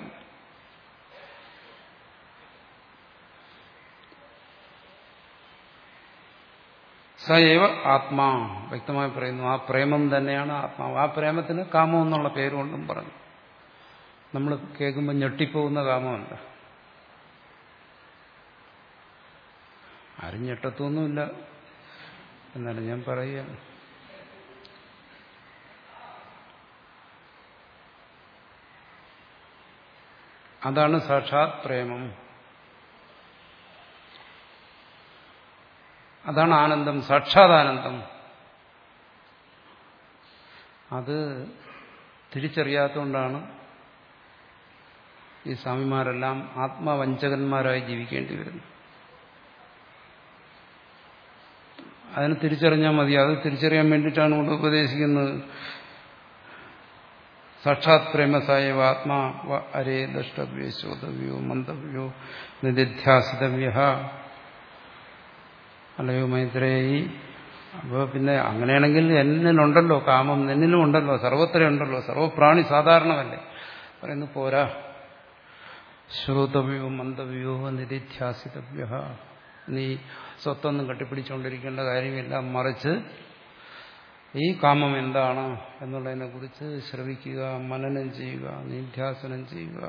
സയവ ആത്മാ വ്യക്തമായി പറയുന്നു ആ പ്രേമം തന്നെയാണ് ആത്മാവ് ആ പ്രേമത്തിന് കാമം എന്നുള്ള പേരുകൊണ്ടും പറഞ്ഞു നമ്മൾ കേൾക്കുമ്പോൾ ഞെട്ടിപ്പോകുന്ന കാമമല്ല ആരും ഞെട്ടത്തൊന്നുമില്ല എന്നാലും ഞാൻ പറയുകയാണ് അതാണ് സാക്ഷാത് പ്രേമം അതാണ് ആനന്ദം സാക്ഷാത് ആനന്ദം അത് തിരിച്ചറിയാത്തതുകൊണ്ടാണ് ഈ സ്വാമിമാരെല്ലാം ആത്മവഞ്ചകന്മാരായി ജീവിക്കേണ്ടി വരുന്നു അതിന് തിരിച്ചറിഞ്ഞാൽ മതി അത് തിരിച്ചറിയാൻ വേണ്ടിയിട്ടാണ് ഇവിടെ ഉപദേശിക്കുന്നത് സാക്ഷാത് പ്രേമസായവ ആത്മാ അരേ ദ്രഷ്ടവ്യോ ശ്രോതവ്യോ മന്തവ്യോ നിധിധ്യാസിതവ്യ അല്ലയോ മൈത്രേയി അപ്പോൾ പിന്നെ അങ്ങനെയാണെങ്കിൽ എന്നിലുണ്ടല്ലോ കാമം എന്നിലും ഉണ്ടല്ലോ സർവത്ര ഉണ്ടല്ലോ സർവപ്രാണി സാധാരണമല്ലേ പറയുന്നു പോരാ ശ്രോതവ്യോ മന്ദവ്യോ നിധിധ്യാസിതവ്യ നീ സ്വത്തൊന്നും കെട്ടിപ്പിടിച്ചുകൊണ്ടിരിക്കേണ്ട കാര്യമില്ല മറിച്ച് ഈ കാമം എന്താണ് എന്നുള്ളതിനെ കുറിച്ച് ശ്രവിക്കുക മനനം ചെയ്യുക നിധ്യാസനം ചെയ്യുക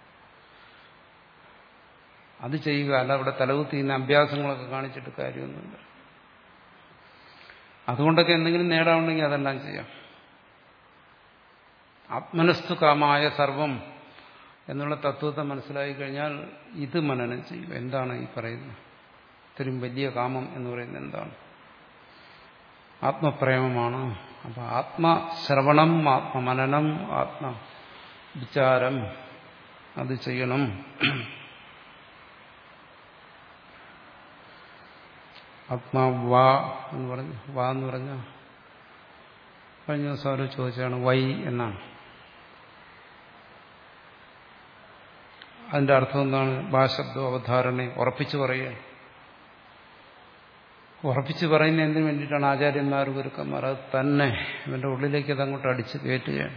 അത് ചെയ്യുക അല്ല അവിടെ തലകുത്തിയുന്ന അഭ്യാസങ്ങളൊക്കെ കാണിച്ചിട്ട് കാര്യമൊന്നുമില്ല അതുകൊണ്ടൊക്കെ എന്തെങ്കിലും നേടാനുണ്ടെങ്കിൽ അതെല്ലാം ചെയ്യാം ആത്മനസ്തു കാമായ സർവം എന്നുള്ള തത്വത്തെ മനസ്സിലാക്കി കഴിഞ്ഞാൽ ഇത് മനനം ചെയ്യുക എന്താണ് ഈ പറയുന്നത് ഇത്രയും വലിയ കാമം എന്ന് പറയുന്നത് എന്താണ് ആത്മപ്രേമമാണ് അപ്പൊ ആത്മശ്രവണം ആത്മമനനം ആത്മ വിചാരം അത് ചെയ്യണം ആത്മാ വാ എന്ന് പറഞ്ഞു വാ എന്ന് പറഞ്ഞ കഴിഞ്ഞ ദിവസം അവർ ചോദിച്ചാണ് വൈ എന്നാണ് അതിന്റെ അർത്ഥം എന്താണ് ഭാശബ്ദം അവധാരണ ഉറപ്പിച്ചു പറയുക ഉറപ്പിച്ചു പറയുന്ന എന്തിനു വേണ്ടിയിട്ടാണ് ആചാര്യന്മാർ ഗുരുക്കന്മാർ അത് തന്നെ ഇവന്റെ ഉള്ളിലേക്ക് അതങ്ങോട്ട് അടിച്ച് കയറ്റുകയാണ്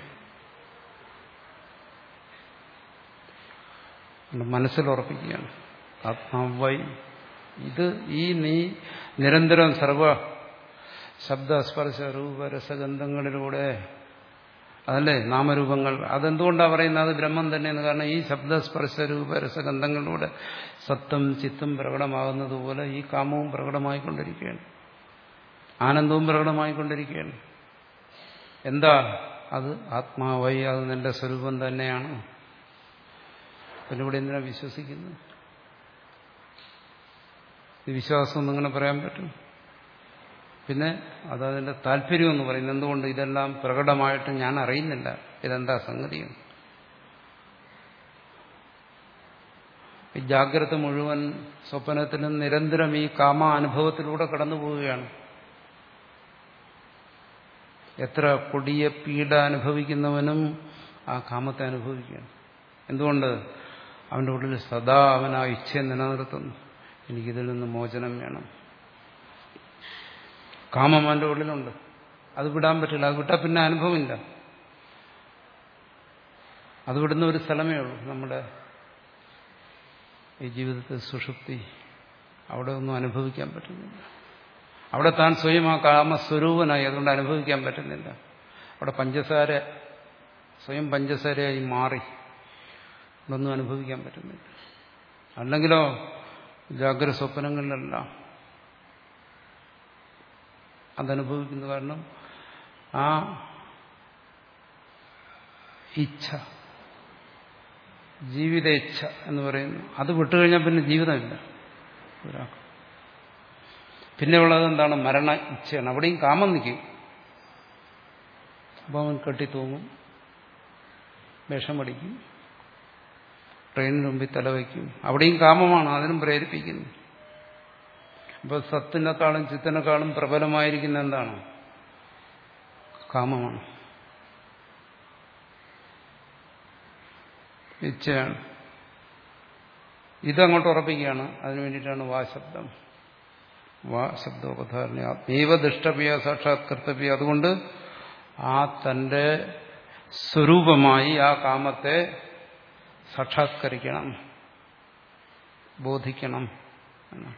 മനസ്സിൽ ഉറപ്പിക്കുകയാണ് ആത്മാവൈ ഇത് ഈ നീ നിരന്തരം സർവ ശബ്ദസ്പർശ രൂപ രസഗന്ധങ്ങളിലൂടെ അതല്ലേ നാമരൂപങ്ങൾ അതെന്തുകൊണ്ടാണ് പറയുന്നത് അത് ബ്രഹ്മം തന്നെയെന്ന് കാരണം ഈ ശബ്ദസ്പർശ രൂപ രസഗന്ധങ്ങളിലൂടെ സത്വം ചിത്തം പ്രകടമാകുന്നത് പോലെ ഈ കാമവും പ്രകടമായിക്കൊണ്ടിരിക്കുകയാണ് ആനന്ദവും പ്രകടമായിക്കൊണ്ടിരിക്കുകയാണ് എന്താ അത് ആത്മാവായി അത് നിന്റെ സ്വരൂപം തന്നെയാണ് പിന്നെ ഇവിടെ എന്തിനാ വിശ്വസിക്കുന്നത് ഈ വിശ്വാസം ഇങ്ങനെ പറയാൻ പറ്റും പിന്നെ അതതിന്റെ താല്പര്യം എന്ന് പറയുന്നത് എന്തുകൊണ്ട് ഇതെല്ലാം പ്രകടമായിട്ട് ഞാൻ അറിയുന്നില്ല ഇതെന്താ സംഗതിയും ഈ ജാഗ്രത മുഴുവൻ സ്വപ്നത്തിലും നിരന്തരം ഈ കാമ അനുഭവത്തിലൂടെ കടന്നു പോവുകയാണ് എത്ര കൊടിയ പീഡ അനുഭവിക്കുന്നവനും ആ കാമത്തെ അനുഭവിക്കുകയാണ് എന്തുകൊണ്ട് അവന്റെ ഉള്ളിൽ സദാ അവൻ ആ ഇച്ഛയെ നിലനിർത്തുന്നു എനിക്കിതിൽ നിന്ന് മോചനം വേണം കാമം അവന്റെ ഉള്ളിലുണ്ട് അത് വിടാൻ പറ്റില്ല അത് വിട്ടാൽ പിന്നെ അനുഭവമില്ല അത് വിടുന്ന ഒരു സ്ഥലമേ ഉള്ളൂ നമ്മുടെ ഈ ജീവിതത്തിൽ സുഷുപ്തി അവിടെ ഒന്നും അനുഭവിക്കാൻ പറ്റുന്നില്ല അവിടെ താൻ സ്വയം ആ കാമസ്വരൂപനായി അതുകൊണ്ട് അനുഭവിക്കാൻ പറ്റുന്നില്ല അവിടെ പഞ്ചസാര സ്വയം പഞ്ചസാരയായി മാറി അതൊന്നും അനുഭവിക്കാൻ പറ്റുന്നില്ല അല്ലെങ്കിലോ ജാഗ്രത സ്വപ്നങ്ങളിലെല്ലാം അതനുഭവിക്കുന്നു കാരണം ആ ഇച്ഛ ജീവിത ഇച്ഛ എന്ന് പറയുന്നു അത് വിട്ടുകഴിഞ്ഞാൽ പിന്നെ ജീവിതമില്ല ഒരാൾക്ക് പിന്നെ ഉള്ളത് എന്താണ് മരണ ഇച്ഛയാണ് അവിടെയും കാമം നിൽക്കും അപ്പോൾ അവൻ കെട്ടിത്തൂങ്ങും വിഷമടിക്കും ട്രെയിനിന് മുമ്പിൽ തലവയ്ക്കും അവിടെയും കാമമാണ് അതിനും പ്രേരിപ്പിക്കുന്നു അപ്പോൾ സത്തിനേക്കാളും ചിത്തിനേക്കാളും പ്രബലമായിരിക്കുന്ന എന്താണ് കാമമാണ് ഇച്ഛയാണ് ഇതങ്ങോട്ട് ഉറപ്പിക്കുകയാണ് അതിനു വേണ്ടിയിട്ടാണ് വാശബ്ദം വാ ശബ്ദോപധാരണ ആത്മീവ ദുഷ്ടപ്രിയ സാക്ഷാത്കർത്തവ്യ അതുകൊണ്ട് ആ തന്റെ സ്വരൂപമായി ആ കാമത്തെ സാക്ഷാത്കരിക്കണം ബോധിക്കണം എന്നാണ്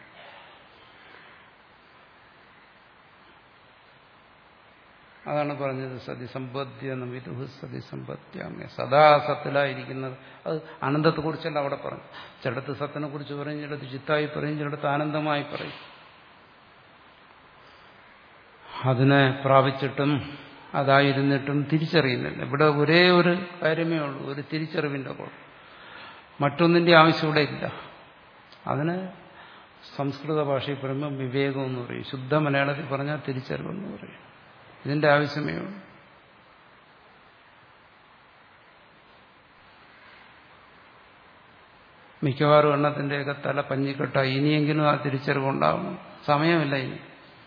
അതാണ് പറഞ്ഞത് സതിസമ്പദ്യ വിദുഹ് സതിസമ്പത്യാമ്യ സദാ സത്തിലായിരിക്കുന്നത് അത് ആനന്ദത്തെക്കുറിച്ചല്ല അവിടെ പറഞ്ഞു ചിലടത്ത് സത്തിനെ കുറിച്ച് പറയും ചിലടത്ത് ചിത്തായി പറയും ചിലടത്ത് ആനന്ദമായി പറയും അതിനെ പ്രാപിച്ചിട്ടും അതായിരുന്നിട്ടും തിരിച്ചറിയുന്നില്ല ഇവിടെ ഒരേ ഒരു കാര്യമേ ഉള്ളൂ ഒരു തിരിച്ചറിവിന്റെ കുഴപ്പം മറ്റൊന്നിന്റെ ആവശ്യം ഇവിടെ ഇല്ല അതിന് സംസ്കൃത ഭാഷയിൽ പറയുമ്പോൾ വിവേകം എന്ന് പറയും ശുദ്ധ മലയാളത്തിൽ പറഞ്ഞാൽ തിരിച്ചറിവെന്ന് പറയും ഇതിന്റെ ആവശ്യമേ ഉള്ളൂ മിക്കവാറും എണ്ണത്തിന്റെയൊക്കെ തല പഞ്ഞിക്കെട്ട ഇനിയെങ്കിലും ആ തിരിച്ചറിവുണ്ടാവണം സമയമില്ല ഇനി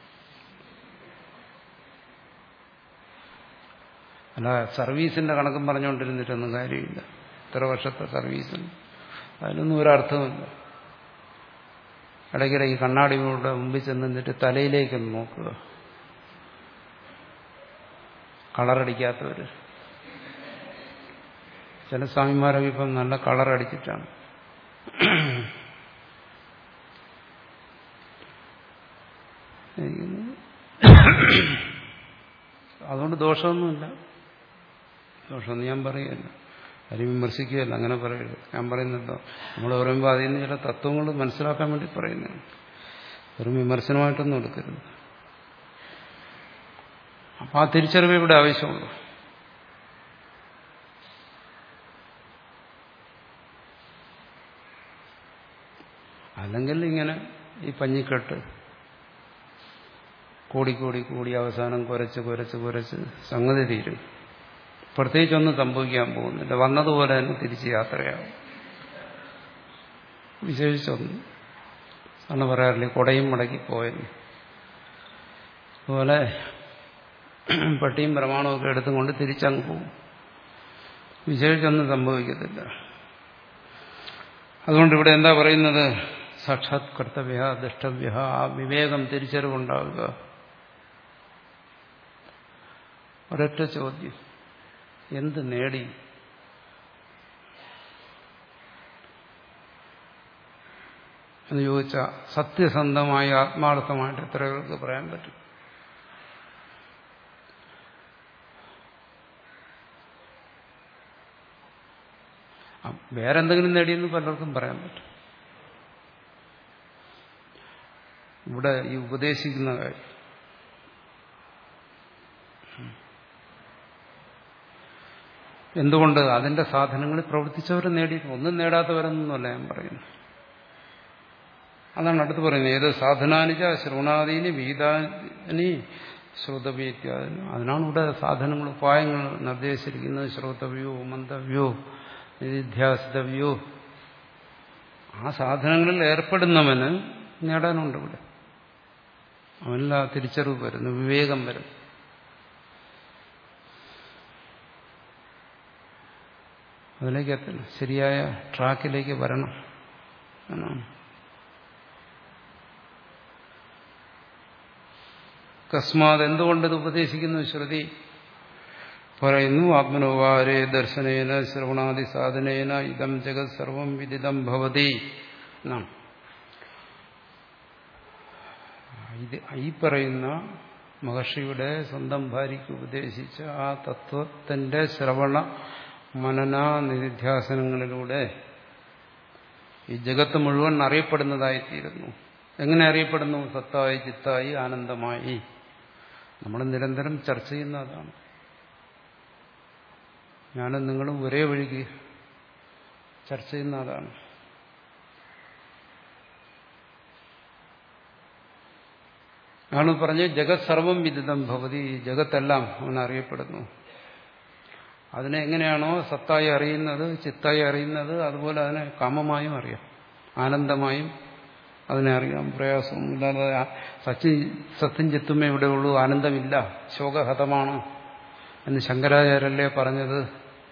അല്ല സർവീസിന്റെ കണക്കും പറഞ്ഞുകൊണ്ടിരുന്നിട്ടൊന്നും കാര്യമില്ല ഇത്ര വർഷത്തെ സർവീസിന് അതിനൊന്നും ഒരർത്ഥമില്ല ഇടയ്ക്കിടയ്ക്ക് കണ്ണാടിയുടെ മുമ്പിൽ ചെന്ന് നിന്നിട്ട് തലയിലേക്കൊന്ന് നോക്കുക കളറടിക്കാത്തവർ ചില സ്വാമിമാരൊക്കെ ഇപ്പം നല്ല കളറടിച്ചിട്ടാണ് അതുകൊണ്ട് ദോഷമൊന്നുമില്ല ദോഷമൊന്നും ഞാൻ പറയുകയല്ല ആരും വിമർശിക്കുകയല്ല അങ്ങനെ പറയരുത് ഞാൻ പറയുന്നല്ലോ നമ്മൾ പറയുമ്പോൾ അതിൽ നിന്ന് ചില തത്വങ്ങൾ മനസ്സിലാക്കാൻ വേണ്ടി പറയുന്നതാണ് വെറും വിമർശനമായിട്ടൊന്നും എടുക്കരുത് അപ്പം ആ തിരിച്ചറിവ് ഇവിടെ ആവശ്യമുള്ളൂ അല്ലെങ്കിൽ ഇങ്ങനെ ഈ പഞ്ഞിക്കെട്ട് കൂടിക്കൂടി കൂടി അവസാനം കുരച്ച് കുരച്ച് കുരച്ച് സംഗതി തീരും പ്രത്യേകിച്ചൊന്നും സംഭവിക്കാൻ പോകുന്നില്ല വന്നതുപോലെ തന്നെ തിരിച്ച് യാത്രയാവും വിശേഷിച്ചൊന്നും സാറിന് പറയാറില്ലേ കൊടയും മടക്കി പോയെന്ന് അതുപോലെ പട്ടിയും പ്രമാണമൊക്കെ എടുത്തും കൊണ്ട് തിരിച്ചങ്ങ് പോകും വിശേഷിച്ചൊന്നും സംഭവിക്കത്തില്ല അതുകൊണ്ട് ഇവിടെ എന്താ പറയുന്നത് സാക്ഷാത് കർത്തവ്യ ദൃഷ്ടവ്യ ആ വിവേകം തിരിച്ചറിവുണ്ടാവുക ഒരൊറ്റ ചോദ്യം എന്ത് നേടി എന്ന് ചോദിച്ചാൽ സത്യസന്ധമായി ആത്മാർത്ഥമായിട്ട് എത്ര പേർക്ക് പറയാൻ പറ്റും വേറെന്തെങ്കിലും നേടിയെന്ന് പലർക്കും പറയാൻ പറ്റും ഇവിടെ ഈ ഉപദേശിക്കുന്ന കാര്യം എന്തുകൊണ്ട് അതിന്റെ സാധനങ്ങളിൽ പ്രവർത്തിച്ചവർ നേടിയിട്ട് ഒന്നും നേടാത്തവരെന്നല്ല ഞാൻ പറയുന്നു അതാണ് അടുത്ത് പറയുന്നത് ഏത് സാധനാനിച്ച ശ്രവണാദീനി വീതാനി ശ്രോതവ്യത്യാദി അതിനാണ് ഇവിടെ സാധനങ്ങൾ ഉപായങ്ങൾ നിർദ്ദേശിച്ചിരിക്കുന്നത് ശ്രോതവ്യോ മന്തവ്യോ നിധ്യാസിതവ്യോ ആ സാധനങ്ങളിൽ ഏർപ്പെടുന്നവന് നേടാനുണ്ട് ഇവിടെ അവനിൽ ആ തിരിച്ചറിവ് വരുന്നു വിവേകം വരും അതിലേക്ക് എത്തണം ശരിയായ ട്രാക്കിലേക്ക് വരണം എന്നാണ് കസ്മാത് എന്തുകൊണ്ട് ഇത് ഉപദേശിക്കുന്നു ശ്രുതി പറയുന്നു ആത്മനോവാരേ ദർശനേന ശ്രവണാദി സാധനേന ഇതം ജഗത് സർവം വിദിതം ഭവതി എന്നാണ് ഇത് ഈ പറയുന്ന മഹർഷിയുടെ സ്വന്തം ഭാര്യയ്ക്ക് ഉപദേശിച്ച ആ തത്വത്തിന്റെ ശ്രവണ മനന നിധ്യാസനങ്ങളിലൂടെ ഈ ജഗത്ത് മുഴുവൻ അറിയപ്പെടുന്നതായിത്തീരുന്നു എങ്ങനെ അറിയപ്പെടുന്നു സത്തായി ചിത്തായി ആനന്ദമായി നമ്മൾ നിരന്തരം ചർച്ച ചെയ്യുന്ന അതാണ് ഞാനും നിങ്ങളും ഒരേ വഴിക്ക് ചർച്ച ചെയ്യുന്ന അതാണ് ആണ് പറഞ്ഞ് ജഗത് സർവം വിദിതം ഭവതി ജഗത്തെല്ലാം അവൻ അറിയപ്പെടുന്നു അതിനെ എങ്ങനെയാണോ സത്തായി അറിയുന്നത് ചിത്തായി അറിയുന്നത് അതുപോലെ അതിനെ കാമമായും അറിയാം ആനന്ദമായും അതിനെ അറിയാം പ്രയാസമൊന്നുമില്ലാതെ സച്ചി സത്യം ചിത്തുമേ ഇവിടെ ഉള്ളൂ ആനന്ദമില്ല ശോകഹതമാണ് എന്ന് ശങ്കരാചാര്യല്ലേ പറഞ്ഞത്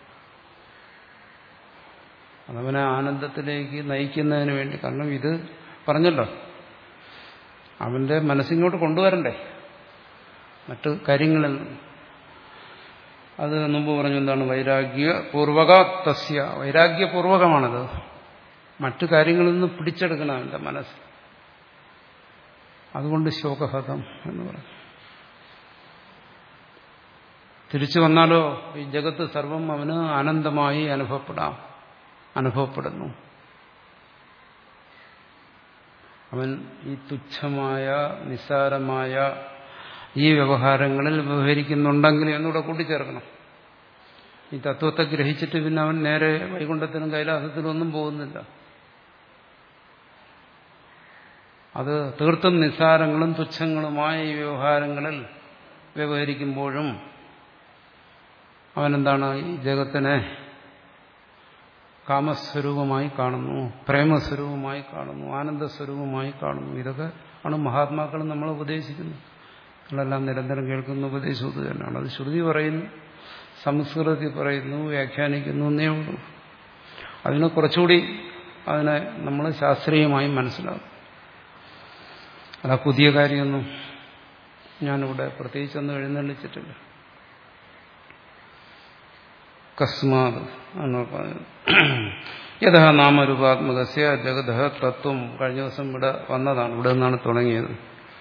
അതവനെ ആനന്ദത്തിലേക്ക് നയിക്കുന്നതിന് വേണ്ടി കാരണം ഇത് പറഞ്ഞല്ലോ അവന്റെ മനസ്സിങ്ങോട്ട് കൊണ്ടുവരണ്ടേ മറ്റു കാര്യങ്ങളിൽ അത് മുമ്പ് പറഞ്ഞു എന്താണ് വൈരാഗ്യ പൂർവക തസ്യ വൈരാഗ്യപൂർവകമാണത് മറ്റു കാര്യങ്ങളിൽ നിന്ന് പിടിച്ചെടുക്കണം അവന്റെ മനസ്സ് അതുകൊണ്ട് ശോകഹതം എന്ന് പറഞ്ഞു തിരിച്ചു വന്നാലോ ഈ ജഗത്ത് സർവം അവന് ആനന്ദമായി അനുഭവപ്പെടാം അനുഭവപ്പെടുന്നു അവൻ ഈ തുച്ഛമായ നിസ്സാരമായ ഈ വ്യവഹാരങ്ങളിൽ വ്യവഹരിക്കുന്നുണ്ടെങ്കിൽ എന്നൂടെ കൂട്ടിച്ചേർക്കണം ഈ തത്വത്തെ ഗ്രഹിച്ചിട്ട് പിന്നെ അവൻ നേരെ വൈകുണ്ഠത്തിനും കൈലാസത്തിനും ഒന്നും പോകുന്നില്ല അത് തീർത്തും നിസ്സാരങ്ങളും തുച്ഛങ്ങളുമായ ഈ വ്യവഹാരങ്ങളിൽ വ്യവഹരിക്കുമ്പോഴും അവനെന്താണ് ഈ ജഗത്തിനെ കാമസ്വരൂപമായി കാണുന്നു പ്രേമസ്വരൂപമായി കാണുന്നു ആനന്ദസ്വരൂപമായി കാണുന്നു ഇതൊക്കെ ആണ് മഹാത്മാക്കൾ നമ്മൾ ഉപദേശിക്കുന്നത് നമ്മളെല്ലാം നിരന്തരം കേൾക്കുന്ന ഉപദേശവും ഇത് തന്നെയാണ് അത് ശ്രുതി പറയുന്നു സംസ്കൃതത്തിൽ പറയുന്നു വ്യാഖ്യാനിക്കുന്നു എന്നേ ഉള്ളൂ അതിന് കുറച്ചുകൂടി അതിനെ നമ്മൾ ശാസ്ത്രീയമായി മനസ്സിലാക്കും അതാ പുതിയ കാര്യമൊന്നും ഞാനിവിടെ പ്രത്യേകിച്ചൊന്നും എഴുന്നള്ളിച്ചിട്ടില്ല കസ്മാത് എന്ന് പറയുന്നത് യഥാ നാമരൂപാത്മകസ്യ ജഗത തത്വം കഴിഞ്ഞ ദിവസം ഇവിടെ വന്നതാണ് ഇവിടെ നിന്നാണ് തുടങ്ങിയത്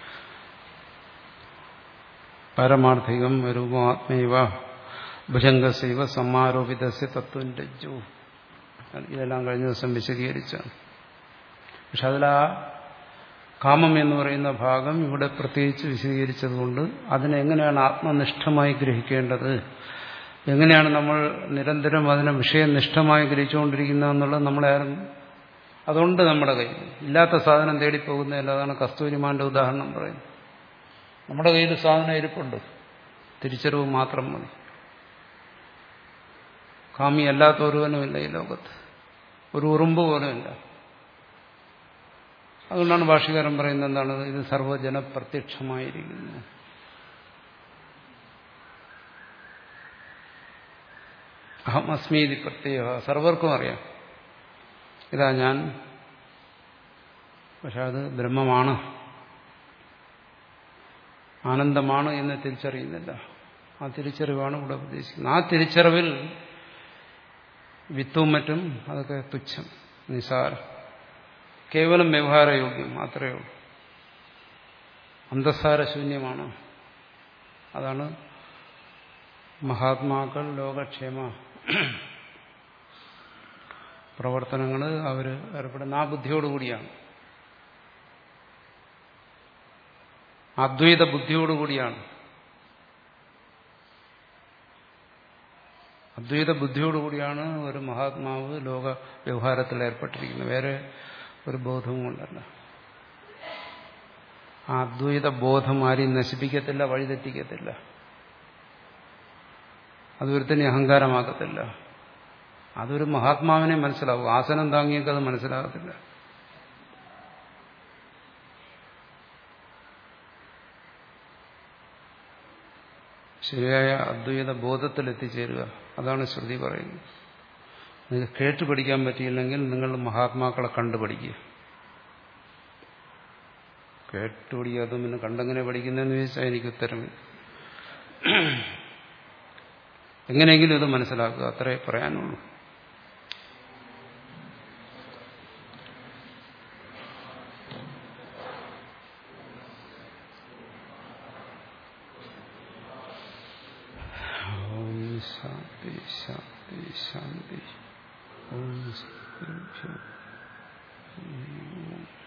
പാരമാർത്ഥികം രൂപാത്മൈവ ഭുജംഗസൈവ സമാരോപിതസ്യ തത്വം രജ്ജു ഇതെല്ലാം കഴിഞ്ഞ ദിവസം വിശദീകരിച്ചാണ് പക്ഷെ അതിലാ കാമം എന്ന് പറയുന്ന ഭാഗം ഇവിടെ പ്രത്യേകിച്ച് വിശദീകരിച്ചതുകൊണ്ട് അതിനെങ്ങനെയാണ് ആത്മനിഷ്ഠമായി ഗ്രഹിക്കേണ്ടത് എങ്ങനെയാണ് നമ്മൾ നിരന്തരം അതിനെ വിഷയനിഷ്ഠമായി ഗ്രഹിച്ചുകൊണ്ടിരിക്കുന്നത് എന്നുള്ളത് നമ്മളെ ആരും അതുകൊണ്ട് നമ്മുടെ കയ്യിൽ ഇല്ലാത്ത സാധനം തേടിപ്പോകുന്നതല്ല അതാണ് കസ്തൂരിമാന്റെ ഉദാഹരണം പറയുന്നത് നമ്മുടെ കയ്യിൽ സാധനം ഇരിപ്പുണ്ട് തിരിച്ചറിവ് മാത്രം മതി കാമി അല്ലാത്ത ഒരുവനുമില്ല ഈ ലോകത്ത് ഒരു ഉറുമ്പ് പോലുമില്ല അതുകൊണ്ടാണ് ഭാഷകാരൻ പറയുന്നത് എന്താണ് ഇത് സർവ്വജന പ്രത്യക്ഷമായിരിക്കുന്നു അഹം അസ്മീതി പ്രത്യേക സർവർക്കും അറിയാം ഇതാ ഞാൻ പക്ഷെ അത് ബ്രഹ്മമാണ് ആനന്ദമാണ് എന്ന് തിരിച്ചറിയുന്നില്ല ആ തിരിച്ചറിവാണ് ഇവിടെ ഉദ്ദേശിക്കുന്നത് ആ തിരിച്ചറിവിൽ വിത്തും മറ്റും അതൊക്കെ തുച്ഛം നിസാരം കേവലം വ്യവഹാരയോഗ്യം മാത്രമേ ഉള്ളൂ അന്തസാരശൂന്യമാണ് അതാണ് മഹാത്മാക്കൾ ലോകക്ഷേമ പ്രവർത്തനങ്ങൾ അവർ ഏർപ്പെടുന്ന ആ ബുദ്ധിയോടുകൂടിയാണ് അദ്വൈത ബുദ്ധിയോടുകൂടിയാണ് അദ്വൈത ബുദ്ധിയോടുകൂടിയാണ് ഒരു മഹാത്മാവ് ലോക വ്യവഹാരത്തിൽ ഏർപ്പെട്ടിരിക്കുന്നത് വേറെ ഒരു ബോധവും കൊണ്ടല്ല ആ അദ്വൈത ബോധം ആരെയും നശിപ്പിക്കത്തില്ല വഴിതെറ്റിക്കത്തില്ല അതൊരുത്തന്നെ അഹങ്കാരമാക്കത്തില്ല അതൊരു മഹാത്മാവിനെ മനസ്സിലാവും ആസനം താങ്ങിയൊക്കെ അത് മനസ്സിലാകത്തില്ല ശരിയായ അദ്വൈത ബോധത്തിൽ എത്തിച്ചേരുക അതാണ് ശ്രുതി പറയുന്നത് നിങ്ങൾക്ക് കേട്ട് പഠിക്കാൻ പറ്റിയില്ലെങ്കിൽ നിങ്ങൾ മഹാത്മാക്കളെ കണ്ടു പഠിക്കുക കേട്ട് പഠിക്കാതെ പിന്നെ കണ്ടെങ്ങനെ പഠിക്കുന്നതെന്ന് ചോദിച്ചാൽ എനിക്ക് ഉത്തരം എങ്ങനെയെങ്കിലും ഇത് മനസ്സിലാക്കുക അത്രേ പറയാനുള്ളൂ ഓം ശാന്തി ശാന്തി ശാന്തി ഓം ശാന്തി